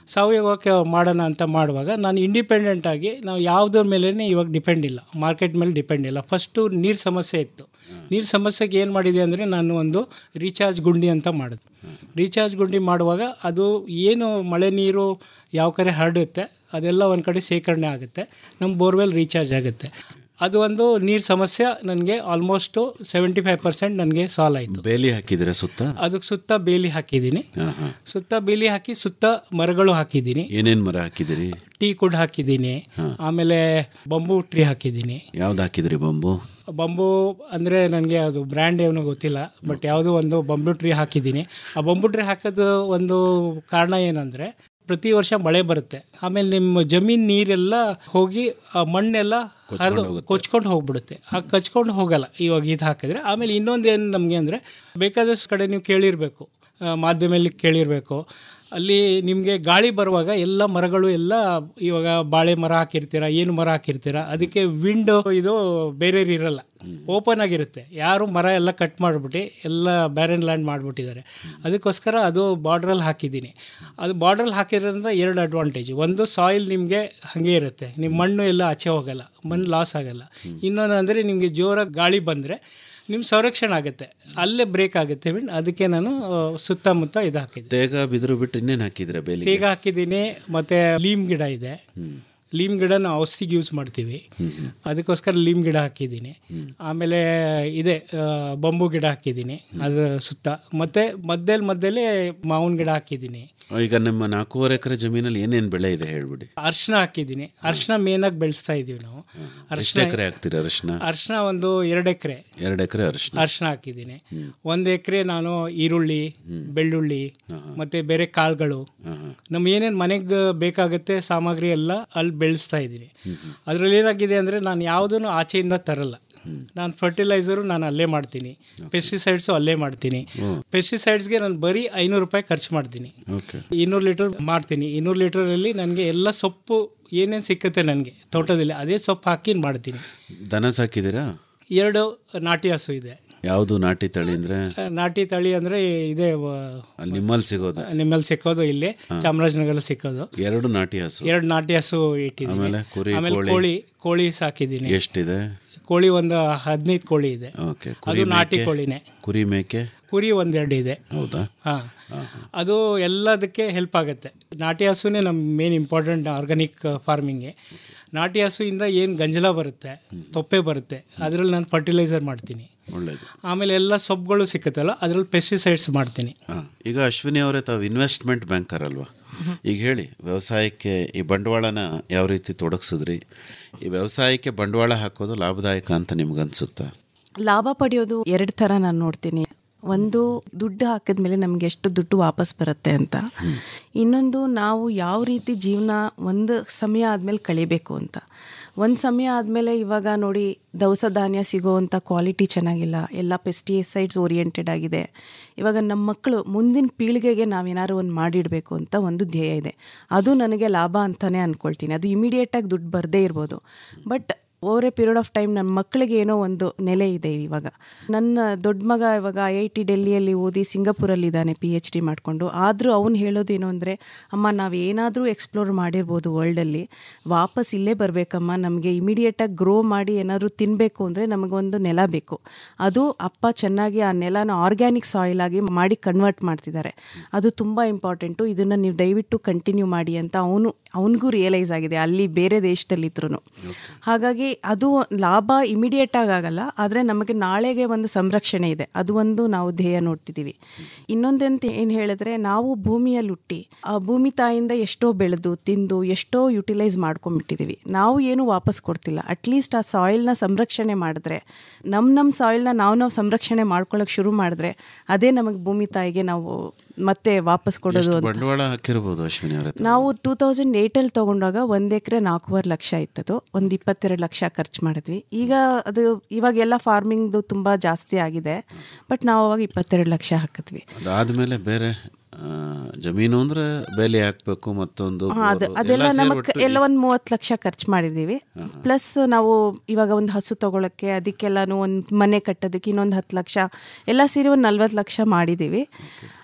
Speaker 8: ಸಾವಯವಕ್ಕೆ ಮಾಡೋಣ ಅಂತ ಮಾಡುವಾಗ ನಾನು ಇಂಡಿಪೆಂಡೆಂಟ್ ಆಗಿ ನಾವು ಯಾವುದ್ರ ಮೇಲೇ ಇವಾಗ ಡಿಪೆಂಡ್ ಇಲ್ಲ ಮಾರ್ಕೆಟ್ ಮೇಲೆ ಡಿಪೆಂಡ್ ಇಲ್ಲ ಫಸ್ಟು ನೀರು ಸಮಸ್ಯೆ ಇತ್ತು ನೀರು ಸಮಸ್ಯೆಗೆ ಏನು ಮಾಡಿದೆ ಅಂದರೆ ನಾನು ಒಂದು ರೀಚಾರ್ಜ್ ಗುಂಡಿ ಅಂತ ಮಾಡಿದೆ ರೀಚಾರ್ಜ್ ಗುಂಡಿ ಮಾಡುವಾಗ ಅದು ಏನು ಮಳೆ ನೀರು ಯಾವ ಕಡೆ ಹರಡುತ್ತೆ ಅದೆಲ್ಲ ಒಂದು ಕಡೆ ಶೇಖರಣೆ ಆಗುತ್ತೆ ನಮ್ಮ ಬೋರ್ವೆಲ್ ರೀಚಾರ್ಜ್ ಆಗುತ್ತೆ ಅದು ಒಂದು ನೀರು ಸಮಸ್ಯೆ ನನಗೆ ಆಲ್ಮೋಸ್ಟು ಸೆವೆಂಟಿ ಫೈವ್ ಪರ್ಸೆಂಟ್ ನನಗೆ ಸಾಲ್ವ್ ಆಯಿತು
Speaker 6: ಬೇಲಿ ಹಾಕಿದ್ರೆ ಸುತ್ತ
Speaker 8: ಅದಕ್ಕೆ ಸುತ್ತ ಬೇಲಿ ಹಾಕಿದ್ದೀನಿ
Speaker 6: ಹಾ, ಹಾ.
Speaker 8: ಸುತ್ತ ಬೇಲಿ ಹಾಕಿ ಸುತ್ತ ಮರಗಳು ಹಾಕಿದ್ದೀನಿ
Speaker 6: ಏನೇನ್ ಮರ ಹಾಕಿದಿರಿ
Speaker 8: ಟೀ ಕುಡ್ ಹಾಕಿದ್ದೀನಿ ಆಮೇಲೆ ಬಂಬು ಟ್ರೀ ಹಾಕಿದ್ದೀನಿ
Speaker 6: ಯಾವ್ದು ಹಾಕಿದ್ರಿ ಬಂಬು
Speaker 8: ಬಂಬು ಅಂದರೆ ನನಗೆ ಅದು ಬ್ರ್ಯಾಂಡ್ ಏನೋ ಗೊತ್ತಿಲ್ಲ ಬಟ್ ಯಾವುದೋ ಒಂದು ಬಂಬು ಟ್ರೀ ಹಾಕಿದ್ದೀನಿ ಆ ಬಂಬು ಟ್ರೀ ಹಾಕೋದು ಒಂದು ಕಾರಣ ಏನಂದರೆ ಪ್ರತಿ ವರ್ಷ ಮಳೆ ಬರುತ್ತೆ ಆಮೇಲೆ ನಿಮ್ಮ ಜಮೀನು ನೀರೆಲ್ಲ ಹೋಗಿ ಆ ಮಣ್ಣೆಲ್ಲ ಹರಿದು ಕೊಚ್ಕೊಂಡು ಹೋಗ್ಬಿಡುತ್ತೆ ಆ ಕಚ್ಕೊಂಡು ಹೋಗಲ್ಲ ಇವಾಗ ಇದು ಹಾಕಿದ್ರೆ ಆಮೇಲೆ ಇನ್ನೊಂದು ಏನು ನಮಗೆ ಅಂದರೆ ಬೇಕಾದಷ್ಟು ಕಡೆ ನೀವು ಕೇಳಿರಬೇಕು ಮಾಧ್ಯಮದಲ್ಲಿ ಕೇಳಿರಬೇಕು ಅಲ್ಲಿ ನಿಮಗೆ ಗಾಳಿ ಬರುವಾಗ ಎಲ್ಲ ಮರಗಳು ಎಲ್ಲ ಇವಾಗ ಬಾಳೆ ಮರ ಹಾಕಿರ್ತೀರ ಏನು ಮರ ಹಾಕಿರ್ತೀರ ಅದಕ್ಕೆ ವಿಂಡೋ ಇದು ಬೇರೆ ಇರಲ್ಲ ಓಪನ್ ಆಗಿರುತ್ತೆ ಯಾರು ಮರ ಎಲ್ಲ ಕಟ್ ಮಾಡಿಬಿಟ್ಟು ಎಲ್ಲ ಬ್ಯಾರನ್ ಲ್ಯಾಂಡ್ ಮಾಡಿಬಿಟ್ಟಿದ್ದಾರೆ ಅದಕ್ಕೋಸ್ಕರ ಅದು ಬಾರ್ಡ್ರಲ್ಲಿ ಹಾಕಿದ್ದೀನಿ ಅದು ಬಾರ್ಡ್ರಲ್ಲಿ ಹಾಕಿರೋದ್ರಿಂದ ಎರಡು ಅಡ್ವಾಂಟೇಜ್ ಒಂದು ಸಾಯಿಲ್ ನಿಮಗೆ ಹಾಗೆ ಇರುತ್ತೆ ನಿಮ್ಮ ಮಣ್ಣು ಎಲ್ಲ ಆಚೆ ಹೋಗಲ್ಲ ಮಣ್ಣು ಲಾಸ್ ಆಗಲ್ಲ ಇನ್ನೊಂದು ಅಂದರೆ ನಿಮಗೆ ಜೋರಾಗಿ ಗಾಳಿ ಬಂದರೆ ನಿಮ್ಮ ಸಂರಕ್ಷಣೆ ಆಗುತ್ತೆ ಅಲ್ಲೇ ಬ್ರೇಕ್ ಆಗುತ್ತೆ ಬಿಡ್ ಅದಕ್ಕೆ ನಾನು ಆ, ಸುತ್ತಮುತ್ತ ಇದು ಹಾಕಿದ್ದೆ
Speaker 6: ತೇಗ ಬಿದಿರು ಬಿಟ್ಟು ಇನ್ನೇನ್ ಹಾಕಿದ್ರೆ ಬೇಲಿ
Speaker 8: ತೇಗ ಹಾಕಿದ್ದೀನಿ ಮತ್ತೆ ಲೀಮ್ ಗಿಡ ಇದೆ ಲೀಮ್ ಗಿಡ ನಾವು ಔಷಧಿಗೆ ಯೂಸ್ ಮಾಡ್ತೀವಿ ಅದಕ್ಕೋಸ್ಕರ ಲೀಮ್ ಗಿಡ ಹಾಕಿದ್ದೀನಿ ಆಮೇಲೆ ಇದೆ ಆ, ಬಂಬು ಗಿಡ ಹಾಕಿದ್ದೀನಿ ಅದು ಸುತ್ತ ಮತ್ತೆ ಮಧ್ಯದಲ್ಲಿ ಮಧ್ಯದಲ್ಲಿ ಮಾವಿನ ಗಿಡ ಹಾಕಿದ್ದೀನಿ
Speaker 6: ಈಗ ನಿಮ್ಮ ನಾಲ್ಕೂವರೆ ಎಕರೆ ಜಮೀನಲ್ಲಿ ಏನೇನ್ ಬೆಳೆ ಇದೆ ಹೇಳ್ಬಿಡಿ
Speaker 8: ಅರ್ಶಿನ ಹಾಕಿದ್ದೀನಿ ಅರ್ಶಿನ ಮೇನಾಗಿ ಬೆಳೆಸ್ತಾ ಇದೀವಿ ನಾವು
Speaker 6: ಎಷ್ಟು
Speaker 8: ಅರ್ಶಿನ
Speaker 6: ಎಕರೆ ಹಾಕ್ತೀರಿ ಅರಿಶಿನ
Speaker 8: ಅರ್ಶಿನ ಒಂದು ಎರಡು ಎಕರೆ
Speaker 6: ಎರಡು ಎಕರೆ ಅರಿಶಿನ
Speaker 8: ಅರ್ಶಿನ ಹಾಕಿದ್ದೀನಿ ಒಂದು ಎಕರೆ ನಾನು ಈರುಳ್ಳಿ ಬೆಳ್ಳುಳ್ಳಿ ಮತ್ತೆ ಬೇರೆ ಕಾಳುಗಳು ನಮ್ಮ ಏನೇನು ಮನೆಗೆ ಬೇಕಾಗುತ್ತೆ ಸಾಮಗ್ರಿ ಎಲ್ಲ ಅಲ್ಲಿ ಬೆಳೆಸ್ತಾ ಇದ್ದೀನಿ ಅದರಲ್ಲಿ ಏನಾಗಿದೆ ಅಂದರೆ ನಾನು ಯಾವುದನ್ನು ಆಚೆಯಿಂದ ತರಲ್ಲ ನಾನು ಫರ್ಟಿಲೈಸರು ನಾನು ಅಲ್ಲೇ ಮಾಡ್ತೀನಿ ಪೆಸ್ಟಿಸೈಡ್ಸು ಅಲ್ಲೇ ಮಾಡ್ತೀನಿ ಪೆಸ್ಟಿಸೈಡ್ಸ್ಗೆ ನಾನು ಬರೀ ಐನೂರು ರೂಪಾಯಿ ಖರ್ಚು ಮಾಡ್ತೀನಿ
Speaker 6: ಓಕೆ
Speaker 8: ಇನ್ನೂರು ಲೀಟರ್ ಮಾಡ್ತೀನಿ ಇನ್ನೂರು ಲೀಟರಲ್ಲಿ ನನಗೆ ಎಲ್ಲ ಸೊಪ್ಪು ಏನೇನು ಸಿಕ್ಕುತ್ತೆ ನನಗೆ ತೋಟದಲ್ಲಿ ಅದೇ ಸೊಪ್ಪು ಹಾಕಿ ಮಾಡ್ತೀನಿ
Speaker 6: ದನ ಸಾಕಿದ್ದೀರಾ
Speaker 8: ಎರಡು ನಾಟಿ ಹಸು ಇದೆ
Speaker 6: ಯಾವುದು ನಾಟಿ ತಳಿ ಅಂದ್ರೆ
Speaker 8: ಆ, ನಾಟಿ ತಳಿ ಅಂದರೆ ಇದೆ ವ-
Speaker 6: ಅಲ್ಲಿ ನಿಮ್ಮಲ್ಲಿ ಸಿಗೋದು
Speaker 8: ನಿಮ್ಮಲ್ಲಿ ಸಿಕ್ಕೋದು ಇಲ್ಲಿ ಚಾಮರಾಜನಗರ ಸಿಕ್ಕೋದು
Speaker 6: ಎರಡು ನಾಟಿ ಹಸು
Speaker 8: ಎರಡು ನಾಟಿ ಹಸು ಇಟ್ಟಿದ್ದೀನಿ
Speaker 6: ಆಮೇಲೆ ಕುರಿ,
Speaker 8: ಆಮೇಲೆ
Speaker 6: ಕೋಳಿ?
Speaker 8: ಕೋಳಿ ಕೋಳಿ ಸಾಕಿದ್ದೀನಿ
Speaker 6: ಎಷ್ಟಿದೆ
Speaker 8: ಕೋಳಿ ಒಂದು ಹದಿನೈದು ಕೋಳಿ ಇದೆ
Speaker 6: ಓಕೆ
Speaker 8: ಅದು
Speaker 6: ಕುರಿ
Speaker 8: ನಾಟಿ
Speaker 6: ಮೇಕೆ
Speaker 8: ಕೋಳಿನೇ
Speaker 6: ಕುರಿ ಮೇಕೆ
Speaker 8: ಕುರಿ ಒಂದೆರಡು ಇದೆ
Speaker 6: ಹೌದಾ
Speaker 8: ಹಾ ಅದು ಎಲ್ಲದಕ್ಕೆ ಹೆಲ್ಪ್ ಆಗುತ್ತೆ ನಾಟಿ ಹಸುನೇ ನಮ್ಮ ಮೇನ್ ಇಂಪಾರ್ಟೆಂಟ್ ಆರ್ಗಾನಿಕ್ ಫಾರ್ಮಿಂಗ್ಗೆ ನಾಟಿ ಹಸುವಿಂದ ಏನು ಗಂಜಲ ಬರುತ್ತೆ ತೊಪ್ಪೆ ಬರುತ್ತೆ ಅದರಲ್ಲಿ ನಾನು ಫರ್ಟಿಲೈಸರ್ ಮಾಡ್ತೀನಿ
Speaker 6: ಒಳ್ಳೇದು
Speaker 8: ಆಮೇಲೆ ಎಲ್ಲ ಸೊಪ್ಪುಗಳು ಸಿಕ್ಕುತ್ತಲ್ಲ ಅದರಲ್ಲಿ ಪೆಸ್ಟಿಸೈಡ್ಸ್ ಮಾಡ್ತೀನಿ
Speaker 6: ಹಾ. ಈಗ ಅಶ್ವಿನಿ ಅವರೇ ತಾವು ಇನ್ವೆಸ್ಟ್ಮೆಂಟ್ ಬ್ಯಾಂಕರ್ ಅಲ್ವಾ ಈಗ ಹೇಳಿ ವ್ಯವಸಾಯಕ್ಕೆ ಈ ಬಂಡವಾಳನ ಯಾವ ರೀತಿ ತೊಡಗಿಸಿದ್ರಿ ಈ ವ್ಯವಸಾಯಕ್ಕೆ ಬಂಡವಾಳ ಹಾಕೋದು ಲಾಭದಾಯಕ ಅಂತ ನಿಮ್ಗನ್ಸುತ್ತಾ
Speaker 7: ಲಾಭ ಪಡೆಯೋದು ಎರಡು ಥರ ನಾನು ನೋಡ್ತೀನಿ ಒಂದು ದುಡ್ಡು ಹಾಕಿದ್ಮೇಲೆ ನಮಗೆ ಎಷ್ಟು ದುಡ್ಡು ವಾಪಸ್ ಬರುತ್ತೆ ಅಂತ ಇನ್ನೊಂದು ನಾವು ಯಾವ ರೀತಿ ಜೀವನ ಒಂದು ಸಮಯ ಆದಮೇಲೆ ಕಳಿಬೇಕು ಅಂತ ಒಂದು ಸಮಯ ಆದಮೇಲೆ ಇವಾಗ ನೋಡಿ ದವಸ ಧಾನ್ಯ ಸಿಗೋವಂಥ ಕ್ವಾಲಿಟಿ ಚೆನ್ನಾಗಿಲ್ಲ ಎಲ್ಲ ಪೆಸ್ಟಿಸೈಡ್ಸ್ ಓರಿಯೆಂಟೆಡ್ ಆಗಿದೆ ಇವಾಗ ನಮ್ಮ ಮಕ್ಕಳು ಮುಂದಿನ ಪೀಳಿಗೆಗೆ ನಾವೇನಾದ್ರು ಒಂದು ಮಾಡಿಡಬೇಕು ಅಂತ ಒಂದು ಧ್ಯೇಯ ಇದೆ ಅದು ನನಗೆ ಲಾಭ ಅಂತಲೇ ಅಂದ್ಕೊಳ್ತೀನಿ ಅದು ಇಮಿಡಿಯೇಟಾಗಿ ದುಡ್ಡು ಬರದೇ ಇರ್ಬೋದು but over a period of time ನನ್ನ ಮಕ್ಕಳಿಗೆ ಏನೋ ಒಂದು ನೆಲೆ ಇದೆ ಇವಾಗ ನನ್ನ ದೊಡ್ಡ ಮಗ ಇವಾಗ ಐ ಐ ಟಿ ಡೆಲ್ಲಿಯಲ್ಲಿ ಓದಿ ಸಿಂಗಾಪುರಲ್ಲಿದ್ದಾನೆ ಪಿ ಎಚ್ ಡಿ ಮಾಡಿಕೊಂಡು ಆದರೂ ಅವ್ನು ಹೇಳೋದೇನು ಅಂದರೆ ಅಮ್ಮ ನಾವು ಏನಾದರೂ ಎಕ್ಸ್ಪ್ಲೋರ್ ಮಾಡಿರ್ಬೋದು ವರ್ಲ್ಡಲ್ಲಿ ವಾಪಸ್ ಇಲ್ಲೇ ಬರಬೇಕಮ್ಮ ನಮಗೆ ಇಮಿಡಿಯೇಟಾಗಿ ಗ್ರೋ ಮಾಡಿ ಏನಾದರೂ ತಿನ್ನಬೇಕು ಅಂದರೆ ನಮಗೊಂದು ನೆಲ ಬೇಕು ಅದು ಅಪ್ಪ ಚೆನ್ನಾಗಿ ಆ ನೆಲನ ಆರ್ಗ್ಯಾನಿಕ್ ಸಾಯಿಲ್ ಆಗಿ ಮಾಡಿ ಕನ್ವರ್ಟ್ ಮಾಡ್ತಿದ್ದಾರೆ ಅದು ತುಂಬ ಇಂಪಾರ್ಟೆಂಟು ಇದನ್ನು ನೀವು ದಯವಿಟ್ಟು ಕಂಟಿನ್ಯೂ ಮಾಡಿ ಅಂತ ಅವನು ಅವನಿಗೂ ರಿಯಲೈಸ್ ಆಗಿದೆ ಅಲ್ಲಿ ಬೇರೆ ದೇಶದಲ್ಲಿದ್ರು ಹಾಗಾಗಿ ಅದು ಲಾಭ ಇಮಿಡಿಯೇಟ್ ಆಗಿ ಆಗಲ್ಲ ಆದರೆ ನಮಗೆ ನಾಳೆಗೆ ಒಂದು ಸಂರಕ್ಷಣೆ ಇದೆ ಅದು ಒಂದು ನಾವು ಧ್ಯೇಯ ನೋಡ್ತಿದ್ದೀವಿ ಇನ್ನೊಂದಂತ ಏನು ಹೇಳಿದ್ರೆ ನಾವು ಭೂಮಿಯಲ್ಲಿ ಹುಟ್ಟಿ ಆ ಭೂಮಿ ತಾಯಿಯಿಂದ ಎಷ್ಟೋ ಬೆಳೆದು ತಿಂದು ಎಷ್ಟೋ ಯುಟಿಲೈಸ್ ಮಾಡ್ಕೊಂಡ್ಬಿಟ್ಟಿದ್ದೀವಿ ನಾವು ಏನು ವಾಪಸ್ ಕೊಡ್ತಿಲ್ಲ ಅಟ್ಲೀಸ್ಟ್ ಆ ಸಾಯಿಲ್ನ ಸಂರಕ್ಷಣೆ ಮಾಡಿದ್ರೆ ನಮ್ಮ ನಮ್ಮ ಸಾಯಿಲ್ನ ನಾವು ನಾವು ಸಂರಕ್ಷಣೆ ಮಾಡ್ಕೊಳ್ಳೋಕೆ ಶುರು ಮಾಡಿದ್ರೆ ಅದೇ ನಮಗೆ ಭೂಮಿ ತಾಯಿಗೆ ನಾವು ಮತ್ತೆ ವಾಪಸ್ ಕೊಡೋದು
Speaker 6: ಎಷ್ಟು
Speaker 7: ಅಂತ
Speaker 6: ಬಂಡವಾಳ ಹಾಕಿರ್ಬೋದು ಅಶ್ವಿನಿ ಅವರೇ ತಾವು?
Speaker 7: ನಾವು ಟೂ ತೌಸಂಡ್ ಏಯ್ಟಲ್ಲಿ ತೊಗೊಂಡಾಗ ಒಂದು ಎಕರೆ ನಾಲ್ಕೂವರೆ ಲಕ್ಷ ಇತ್ತದು ಒಂದು ಇಪ್ಪತ್ತೆರಡು ಲಕ್ಷ ಖರ್ಚು ಮಾಡಿದ್ವಿ ಈಗ ಅದು ಇವಾಗೆಲ್ಲ ಫಾರ್ಮಿಂಗ್ದು ತುಂಬ ಜಾಸ್ತಿ ಆಗಿದೆ ಬಟ್ ನಾವು ಅವಾಗ ಇಪ್ಪತ್ತೆರಡು ಲಕ್ಷ ಹಾಕಿದ್ವಿ
Speaker 6: ಅದಾದ್ಮೇಲೆ ಬೇರೆ ಆ, ಜಮೀನು ಅಂದ್ರೆ ಬೇಲಿ ಹಾಕ್ಬೇಕು ಮತ್ತೊಂದು
Speaker 7: ಹಾ, ಅದು
Speaker 6: ಬೋರು,
Speaker 7: ಅದೆಲ್ಲ
Speaker 6: ಎಲ್ಲ
Speaker 7: ನಮಗೆ
Speaker 6: ಸೇರ್ಬಿಟ್ಟು
Speaker 7: ಎಲ್ಲ ಒಂದು ಮೂವತ್ತು ಲಕ್ಷ ಖರ್ಚು ಮಾಡಿದ್ದೀವಿ ಪ್ಲಸ್ ನಾವು ಇವಾಗ ಒಂದು ಹಸು ತೊಗೊಳಕ್ಕೆ ಅದಕ್ಕೆಲ್ಲನೂ ಒಂದು ಮನೆ ಕಟ್ಟೋದಕ್ಕೆ ಇನ್ನೊಂದು ಹತ್ತು ಲಕ್ಷ ಎಲ್ಲ ಸೇರಿ ಒಂದು ನಲ್ವತ್ತು ಲಕ್ಷ ಮಾಡಿದ್ದೀವಿ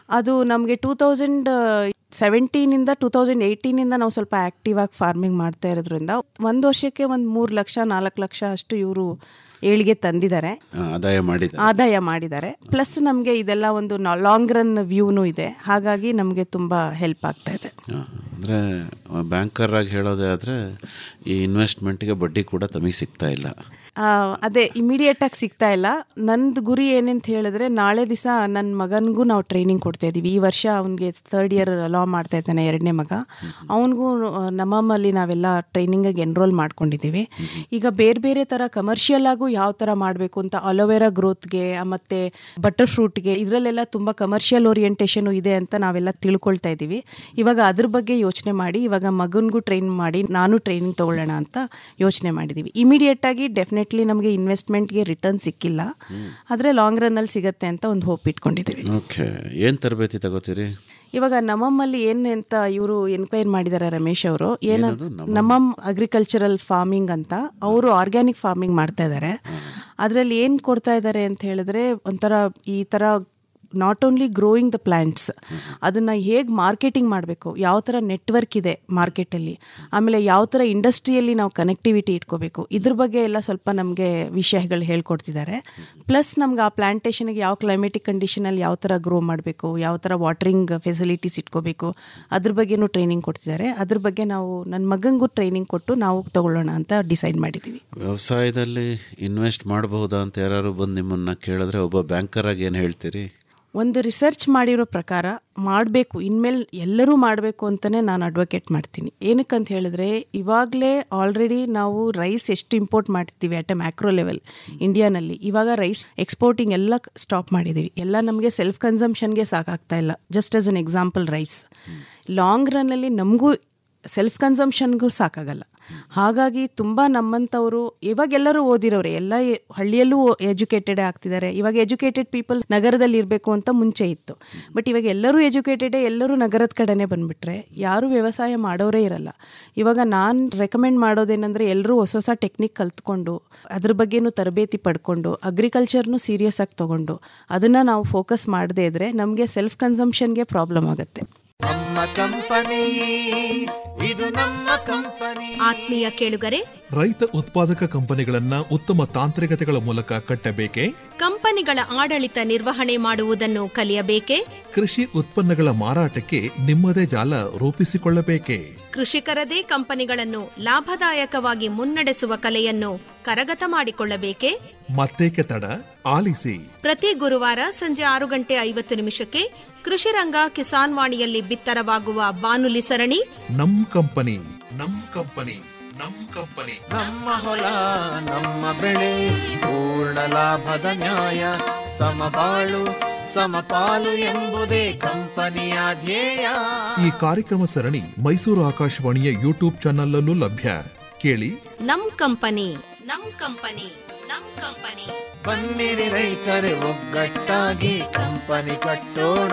Speaker 7: ಅದು ನಮಗೆ ಟೂ ತೌಸಂಡ್ ಸೆವೆಂಟೀನಿಂದ ಟೂ ತೌಸಂಡ್ ಏಯ್ಟೀನಿಂದ ನಾವು ಸ್ವಲ್ಪ ಆ್ಯಕ್ಟಿವ್ ಆಗಿ ಫಾರ್ಮಿಂಗ್ ಮಾಡ್ತಾ ಇರೋದ್ರಿಂದ ಒಂದು ವರ್ಷಕ್ಕೆ ಒಂದು ಮೂರು ಲಕ್ಷ ನಾಲ್ಕು ಲಕ್ಷ ಅಷ್ಟು ಇವರು ಏಳಿಗೆ ತಂದಿದ್ದಾರೆ
Speaker 6: ಆ, ಆದಾಯ ಮಾಡಿದ
Speaker 7: ಆದಾಯ ಮಾಡಿದ್ದಾರೆ ಪ್ಲಸ್ ನಮಗೆ ಇದೆಲ್ಲ ಒಂದು ಲಾಂಗ್ ರನ್ ವ್ಯೂನೂ ಇದೆ ಹಾಗಾಗಿ ನಮಗೆ ತುಂಬ ಹೆಲ್ಪ್ ಆಗ್ತಾ ಇದೆ
Speaker 6: ಅಂದರೆ ಬ್ಯಾಂಕರ್ ಆಗಿ ಹೇಳೋದೇ ಆದರೆ ಈ ಇನ್ವೆಸ್ಟ್ಮೆಂಟ್ಗೆ ಬಡ್ಡಿ ಕೂಡ ತಮಗೆ ಸಿಗ್ತಾ ಇಲ್ಲ
Speaker 7: ಆ, ಅದೇ ಇಮಿಡಿಯೇಟ್ ಆಗಿ ಸಿಗ್ತಾ ಇಲ್ಲ ನಂದು ಗುರಿ ಏನಂತ ಹೇಳಿದ್ರೆ ನಾಳೆ ದಿವಸ ನನ್ನ ಮಗನಿಗೂ ನಾವು ಟ್ರೈನಿಂಗ್ ಕೊಡ್ತಾ ಇದ್ದೀವಿ ಈ ವರ್ಷ ಅವನಿಗೆ ಥರ್ಡ್ ಇಯರ್ ಲಾ ಮಾಡ್ತಾ ಇದ್ದಾನೆ ಎರಡನೇ ಮಗ ಅವನಿಗೂ ನಮ್ಮಮ್ಮಲ್ಲಿ ನಾವೆಲ್ಲ ಟ್ರೈನಿಂಗಿಗೆ ಎನ್ರೋಲ್ ಮಾಡ್ಕೊಂಡಿದ್ದೀವಿ ಈಗ ಬೇರೆ ಬೇರೆ ಥರ ಕಮರ್ಷಿಯಲ್ ಆಗು ಯಾವ ಥರ ಮಾಡಬೇಕು ಅಂತ ಅಲೋವೆರಾ ಗ್ರೋತ್ಗೆ ಮತ್ತು ಬಟರ್ ಫ್ರೂಟ್ಗೆ ಇದರಲ್ಲೆಲ್ಲ ತುಂಬ ಕಮರ್ಷಿಯಲ್ ಓರಿಯೆಂಟೇಷನು ಇದೆ ಅಂತ ನಾವೆಲ್ಲ ತಿಳ್ಕೊಳ್ತಾ ಇದ್ದೀವಿ ಇವಾಗ ಅದ್ರ ಬಗ್ಗೆ ಯೋಚನೆ ಮಾಡಿ ಇವಾಗ ಮಗನಿಗೂ ಟ್ರೈನ್ ಮಾಡಿ ನಾನು ಟ್ರೈನಿಂಗ್ ತೊಗೊಳ್ಳೋಣ ಅಂತ ಯೋಚನೆ ಮಾಡಿದ್ದೀವಿ ಇಮಿಡಿಯೇಟ್ ಆಗಿ ಡೆಫಿನೆಟ್ಲಿ ನಮಗೆ ಇನ್ವೆಸ್ಟ್ಮೆಂಟ್ಗೆ ರಿಟರ್ನ್ ಸಿಕ್ಕಿಲ್ಲ ಆದರೆ ಲಾಂಗ್ ರನ್ನಲ್ಲಿ ಸಿಗತ್ತೆ ಅಂತ ಒಂದು ಹೋಪ್ ಇಟ್ಕೊಂಡಿದ್ದೀವಿ
Speaker 6: ಓಕೆ ಏನು ತರಬೇತಿ ತಗೋತೀರಿ
Speaker 7: ಇವಾಗ ನಮ್ಮಮ್ಮಲ್ಲಿ ಏನು ಅಂತ ಇವರು ಎನ್ಕ್ವೈರ್ ಮಾಡಿದ್ದಾರೆ ರಮೇಶ್ ಅವರು ಏನ ನಮ್ಮಮ್ ಅಗ್ರಿಕಲ್ಚರಲ್ ಫಾರ್ಮಿಂಗ್ ಅಂತ ಅವರು ಆರ್ಗ್ಯಾನಿಕ್ ಫಾರ್ಮಿಂಗ್ ಮಾಡ್ತಾ ಇದ್ದಾರೆ ಅದರಲ್ಲಿ ಏನು ಕೊಡ್ತಾ ಇದ್ದಾರೆ ಅಂತ ಹೇಳಿದ್ರೆ ಒಂಥರ ಈ ಥರ not only growing the plants ಅದನ್ನು ಹೇಗೆ ಮಾರ್ಕೆಟಿಂಗ್ ಮಾಡಬೇಕು ಯಾವ ಥರ ನೆಟ್ವರ್ಕ್ ಇದೆ ಮಾರ್ಕೆಟಲ್ಲಿ ಆಮೇಲೆ ಯಾವ ಥರ ಇಂಡಸ್ಟ್ರಿಯಲ್ಲಿ ನಾವು ಕನೆಕ್ಟಿವಿಟಿ ಇಟ್ಕೋಬೇಕು ಇದ್ರ ಬಗ್ಗೆ ಎಲ್ಲ ಸ್ವಲ್ಪ ನಮಗೆ ವಿಷಯಗಳು ಹೇಳ್ಕೊಡ್ತಿದ್ದಾರೆ ಪ್ಲಸ್ ನಮ್ಗೆ ಆ ಪ್ಲಾಂಟೇಷನ್ಗೆ ಯಾವ ಕ್ಲೈಮೆಟಿಕ್ ಕಂಡೀಷನಲ್ಲಿ ಯಾವ ಥರ ಗ್ರೋ ಮಾಡಬೇಕು ಯಾವ ಥರ ವಾಟರಿಂಗ್ ಫೆಸಿಲಿಟೀಸ್ ಇಟ್ಕೋಬೇಕು ಅದ್ರ ಬಗ್ಗೆನೂ ಟ್ರೈನಿಂಗ್ ಕೊಡ್ತಿದ್ದಾರೆ ಅದ್ರ ಬಗ್ಗೆ ನಾವು ನನ್ನ ಮಗನಿಗೂ ಟ್ರೈನಿಂಗ್ ಕೊಟ್ಟು ನಾವು ತಗೊಳ್ಳೋಣ ಅಂತ ಡಿಸೈಡ್ ಮಾಡಿದ್ದೀವಿ
Speaker 6: ವ್ಯವಸಾಯದಲ್ಲಿ ಇನ್ವೆಸ್ಟ್ ಮಾಡಬಹುದಾ ಅಂತ ಯಾರು ಬಂದು ನಿಮ್ಮನ್ನು ಕೇಳಿದ್ರೆ ಒಬ್ಬ ಬ್ಯಾಂಕರ್ ಆಗಿ ಏನು ಹೇಳ್ತೀರಿ
Speaker 7: ಒಂದು ರಿಸರ್ಚ್ ಮಾಡಿರೋ ಪ್ರಕಾರ ಮಾಡಬೇಕು ಇನ್ಮೇಲೆ ಎಲ್ಲರೂ ಮಾಡಬೇಕು ಅಂತಲೇ ನಾನು ಅಡ್ವೊಕೇಟ್ ಮಾಡ್ತೀನಿ ಏನಕ್ಕಂತ ಹೇಳಿದ್ರೆ ಇವಾಗಲೇ ಆಲ್ರೆಡಿ ನಾವು ರೈಸ್ ಎಷ್ಟು ಇಂಪೋರ್ಟ್ ಮಾಡ್ತಿದ್ದೀವಿ ಅಟ್ ಎ ಮ್ಯಾಕ್ರೋ ಲೆವೆಲ್ ಇಂಡಿಯಾನಲ್ಲಿ ಇವಾಗ ರೈಸ್ ಎಕ್ಸ್ಪೋರ್ಟಿಂಗ್ ಎಲ್ಲ ಸ್ಟಾಪ್ ಮಾಡಿದ್ದೀವಿ ಎಲ್ಲ ನಮಗೆ ಸೆಲ್ಫ್ ಕನ್ಸಂಪ್ಷನ್ಗೆ ಸಾಕಾಗ್ತಾ ಇಲ್ಲ just as an example rice long ರನ್ನಲ್ಲಿ ನಮಗೂ ಸೆಲ್ಫ್ ಕನ್ಸಂಪ್ಷನ್ಗೂ ಸಾಕಾಗಲ್ಲ ಹಾಗಾಗಿ ತುಂಬ ನಮ್ಮಂಥವರು ಇವಾಗೆಲ್ಲರೂ ಓದಿರೋರೆ ಎಲ್ಲ ಎ- ಹಳ್ಳಿಯಲ್ಲೂ ಎಜುಕೇಟೆಡ್ ಆಗ್ತಿದ್ದಾರೆ ಇವಾಗ ಎಜುಕೇಟೆಡ್ ಪೀಪಲ್ ನಗರದಲ್ಲಿ ಇರಬೇಕು ಅಂತ ಮುಂಚೆ ಇತ್ತು ಬಟ್ ಇವಾಗ ಎಲ್ಲರೂ ಎಜುಕೇಟೆಡೇ ಎಲ್ಲರೂ ನಗರದ ಕಡೆನೇ ಬಂದುಬಿಟ್ರೆ ಯಾರೂ ವ್ಯವಸಾಯ ಮಾಡೋರೇ ಇರಲ್ಲ ಇವಾಗ ನಾನು ರೆಕಮೆಂಡ್ ಮಾಡೋದೇನೆಂದರೆ ಎಲ್ಲರೂ ಹೊಸ ಹೊಸ ಟೆಕ್ನಿಕ್ ಕಲ್ತ್ಕೊಂಡು ಅದ್ರ ಬಗ್ಗೆನೂ ತರಬೇತಿ ಪಡ್ಕೊಂಡು ಅಗ್ರಿಕಲ್ಚರ್ನು ಸೀರಿಯಸ್ ಆಗಿ ತೊಗೊಂಡು ಅದನ್ನು ನಾವು ಫೋಕಸ್ ಮಾಡದೇ ಇದ್ದರೆ ನಮಗೆ ಸೆಲ್ಫ್ ಕನ್ಸಂಪ್ಷನ್ಗೆ ಪ್ರಾಬ್ಲಮ್ ಆಗುತ್ತೆ
Speaker 9: ನಮ್ಮ ಕಂಪನಿ ಇದು ನಮ್ಮ ಕಂಪನಿ
Speaker 10: ಆತ್ಮೀಯ ಕೇಳುಗರೆ
Speaker 11: ರೈತ ಉತ್ಪಾದಕ ಕಂಪನಿಗಳನ್ನ ಉತ್ತಮ ತಾಂತ್ರಿಕತೆಗಳ ಮೂಲಕ ಕಟ್ಟಬೇಕೆ
Speaker 10: ಕಂಪನಿಗಳ ಆಡಳಿತ ನಿರ್ವಹಣೆ ಮಾಡುವುದನ್ನು ಕಲಿಯಬೇಕೆ
Speaker 11: ಕೃಷಿ ಉತ್ಪನ್ನಗಳ ಮಾರಾಟಕ್ಕೆ ನಿಮ್ಮದೇ ಜಾಲ ರೂಪಿಸಿಕೊಳ್ಳಬೇಕೆ
Speaker 10: ಕೃಷಿಕರದೇ ಕಂಪನಿಗಳನ್ನು ಲಾಭದಾಯಕವಾಗಿ ಮುನ್ನಡೆಸುವ ಕಲೆಯನ್ನು ಕರಗತ ಮಾಡಿಕೊಳ್ಳಬೇಕೆ
Speaker 11: ಮತ್ತೇಕೆ ತಡ ಆಲಿಸಿ
Speaker 10: ಪ್ರತಿ ಗುರುವಾರ ಸಂಜೆ ಆರು ಗಂಟೆ ಐವತ್ತು ನಿಮಿಷಕ್ಕೆ ಕೃಷಿ ರಂಗ ಕಿಸಾನ್ ವಾಣಿಯಲ್ಲಿ ಬಿತ್ತರವಾಗುವ ಬಾನುಲಿ ಸರಣಿ
Speaker 11: ನಮ್ ಕಂಪನಿ ನಮ್ ಕಂಪನಿ ನಮ್ ಕಂಪನಿ
Speaker 9: ನಮ್ಮ ಹೊಲ ನಮ್ಮ ಬೆಳೆ ಪೂರ್ಣ ಲಾಭದ ನ್ಯಾಯ ಸಮಬಾಳು ಸಮಪಾಲು ಎಂಬುದೇ ಕಂಪನಿಯ ಧ್ಯೇಯ
Speaker 11: ಈ ಕಾರ್ಯಕ್ರಮ ಸರಣಿ ಮೈಸೂರು ಆಕಾಶವಾಣಿಯ ಯೂಟ್ಯೂಬ್ ಚಾನಲ್ ಲಭ್ಯ ಕೇಳಿ
Speaker 10: ನಮ್ ಕಂಪನಿ ನಮ್ ಕಂಪನಿ ನಮ್ ಕಂಪನಿ
Speaker 9: ಬನ್ನಿರಿ ರೈತರೆ ಒಗ್ಗಟ್ಟಾಗಿ ಕಂಪನಿ ಕಟ್ಟೋಣ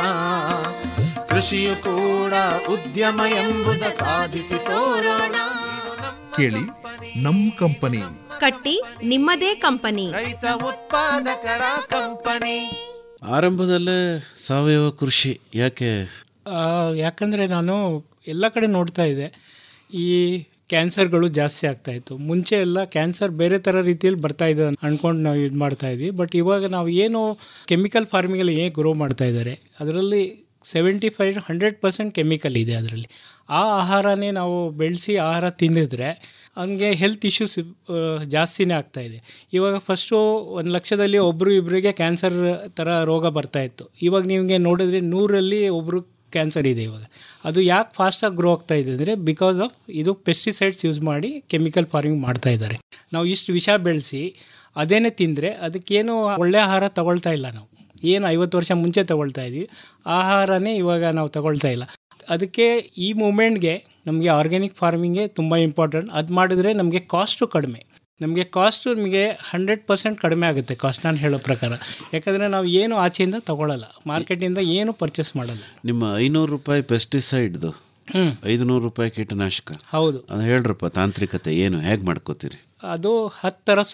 Speaker 9: ಕೃಷಿಯು ಕೂಡ ಉದ್ಯಮ ಎಂಬುದ ಸಾಧಿಸಿ ತೋರೋಣ
Speaker 11: ಕೇಳಿ ನಮ್ ಕಂಪನಿ
Speaker 10: ಕಟ್ಟಿ ನಿಮ್ಮದೇ ಕಂಪನಿ
Speaker 9: ರೈತ ಉತ್ಪಾದಕರ ಕಂಪನಿ
Speaker 6: ಆರಂಭದಲ್ಲೇ ಸಾವಯವ ಕೃಷಿ ಯಾಕೆ
Speaker 8: ಆ, ಯಾಕಂದರೆ ನಾನು ಎಲ್ಲ ಕಡೆ ನೋಡ್ತಾ ಇದ್ದೆ ಈ ಕ್ಯಾನ್ಸರ್ಗಳು ಜಾಸ್ತಿ ಆಗ್ತಾ ಇತ್ತು ಮುಂಚೆ ಎಲ್ಲ ಕ್ಯಾನ್ಸರ್ ಬೇರೆ ಥರ ರೀತಿಯಲ್ಲಿ ಬರ್ತಾ ಇದೆ ಅಂದ್ಕೊಂಡು ನಾವು ಇದು ಮಾಡ್ತಾ ಇದ್ವಿ ಬಟ್ ಇವಾಗ ನಾವು ಏನು ಕೆಮಿಕಲ್ ಫಾರ್ಮಿಂಗಲ್ಲಿ ಏನು ಗ್ರೋ ಮಾಡ್ತಾ ಇದ್ದಾರೆ ಅದರಲ್ಲಿ seventy five hundred percent chemical ಇದೆ ಅದರಲ್ಲಿ ಆ ಆಹಾರನೇ ನಾವು ಬೆಳೆಸಿ ಆಹಾರ ತಿಂದಿದ್ರೆ ಅವನಿಗೆ ಹೆಲ್ತ್ ಇಶ್ಯೂಸ್ ಜಾಸ್ತಿನೇ ಆಗ್ತಾ ಇದೆ ಇವಾಗ ಫಸ್ಟು ಒಂದು ಲಕ್ಷದಲ್ಲಿ ಒಬ್ಬರು ಇಬ್ಬರಿಗೆ ಕ್ಯಾನ್ಸರ್ ಥರ ರೋಗ ಬರ್ತಾ ಇತ್ತು ಇವಾಗ ನಿಮಗೆ ನೋಡಿದ್ರೆ ನೂರಲ್ಲಿ ಒಬ್ಬರು ಕ್ಯಾನ್ಸರ್ ಇದೆ ಇವಾಗ ಅದು ಯಾಕೆ ಫಾಸ್ಟಾಗಿ ಗ್ರೋ ಆಗ್ತಾ ಇದೆ ಅಂದರೆ ಬಿಕಾಸ್ ಆಫ್ ಇದು ಪೆಸ್ಟಿಸೈಡ್ಸ್ ಯೂಸ್ ಮಾಡಿ ಕೆಮಿಕಲ್ ಫಾರ್ಮಿಂಗ್ ಮಾಡ್ತಾ ಇದ್ದಾರೆ ನಾವು ಇಷ್ಟು ವಿಷ ಬೆಳೆಸಿ ಅದೇನೇ ತಿಂದರೆ ಅದಕ್ಕೇನು ಒಳ್ಳೆ ಆಹಾರ ತಗೊಳ್ತಾ ಇಲ್ಲ ನಾವು ಏನು ಐವತ್ತು ವರ್ಷ ಮುಂಚೆ ತಗೊಳ್ತಾ ಇದ್ವಿ ಆಹಾರನೇ ಇವಾಗ ನಾವು ತಗೊಳ್ತಾ ಇಲ್ಲ ಅದಕ್ಕೆ ಈ ಮೂಮೆಂಟ್ಗೆ ನಮಗೆ ಆರ್ಗ್ಯಾನಿಕ್ ಫಾರ್ಮಿಂಗೇ ತುಂಬ ಇಂಪಾರ್ಟೆಂಟ್ ಅದು ಮಾಡಿದ್ರೆ ನಮಗೆ ಕಾಸ್ಟು ಕಡಿಮೆ ನಮಗೆ ಕಾಸ್ಟು ನಿಮಗೆ ಹಂಡ್ರೆಡ್ ಪರ್ಸೆಂಟ್ ಕಡಿಮೆ ಆಗುತ್ತೆ ಕಾಸ್ಟ್ ನಾನು ಹೇಳೋ ಪ್ರಕಾರ ಯಾಕಂದರೆ ನಾವು ಏನು ಆಚೆಯಿಂದ ತಗೊಳ್ಳಲ್ಲ ಮಾರ್ಕೆಟಿಂದ ಏನು ಪರ್ಚೇಸ್ ಮಾಡಲ್ಲ
Speaker 6: ನಿಮ್ಮ ಐನೂರು ರೂಪಾಯಿ ಪೆಸ್ಟಿಸೈಡ್ದು
Speaker 8: ಹ್ಮ್.
Speaker 6: ಐದು ನೂರು ರೂಪಾಯಿ ಕೀಟನಾಶಕ
Speaker 8: ಹೌದು
Speaker 6: ಅದು ಹೇಳ್ರಪ್ಪ ತಾಂತ್ರಿಕತೆ ಏನು ಹೇಗೆ ಮಾಡ್ಕೋತೀರಿ
Speaker 8: ಅದು ಹತ್ತು ಥರ ಸೊಪ್ಪು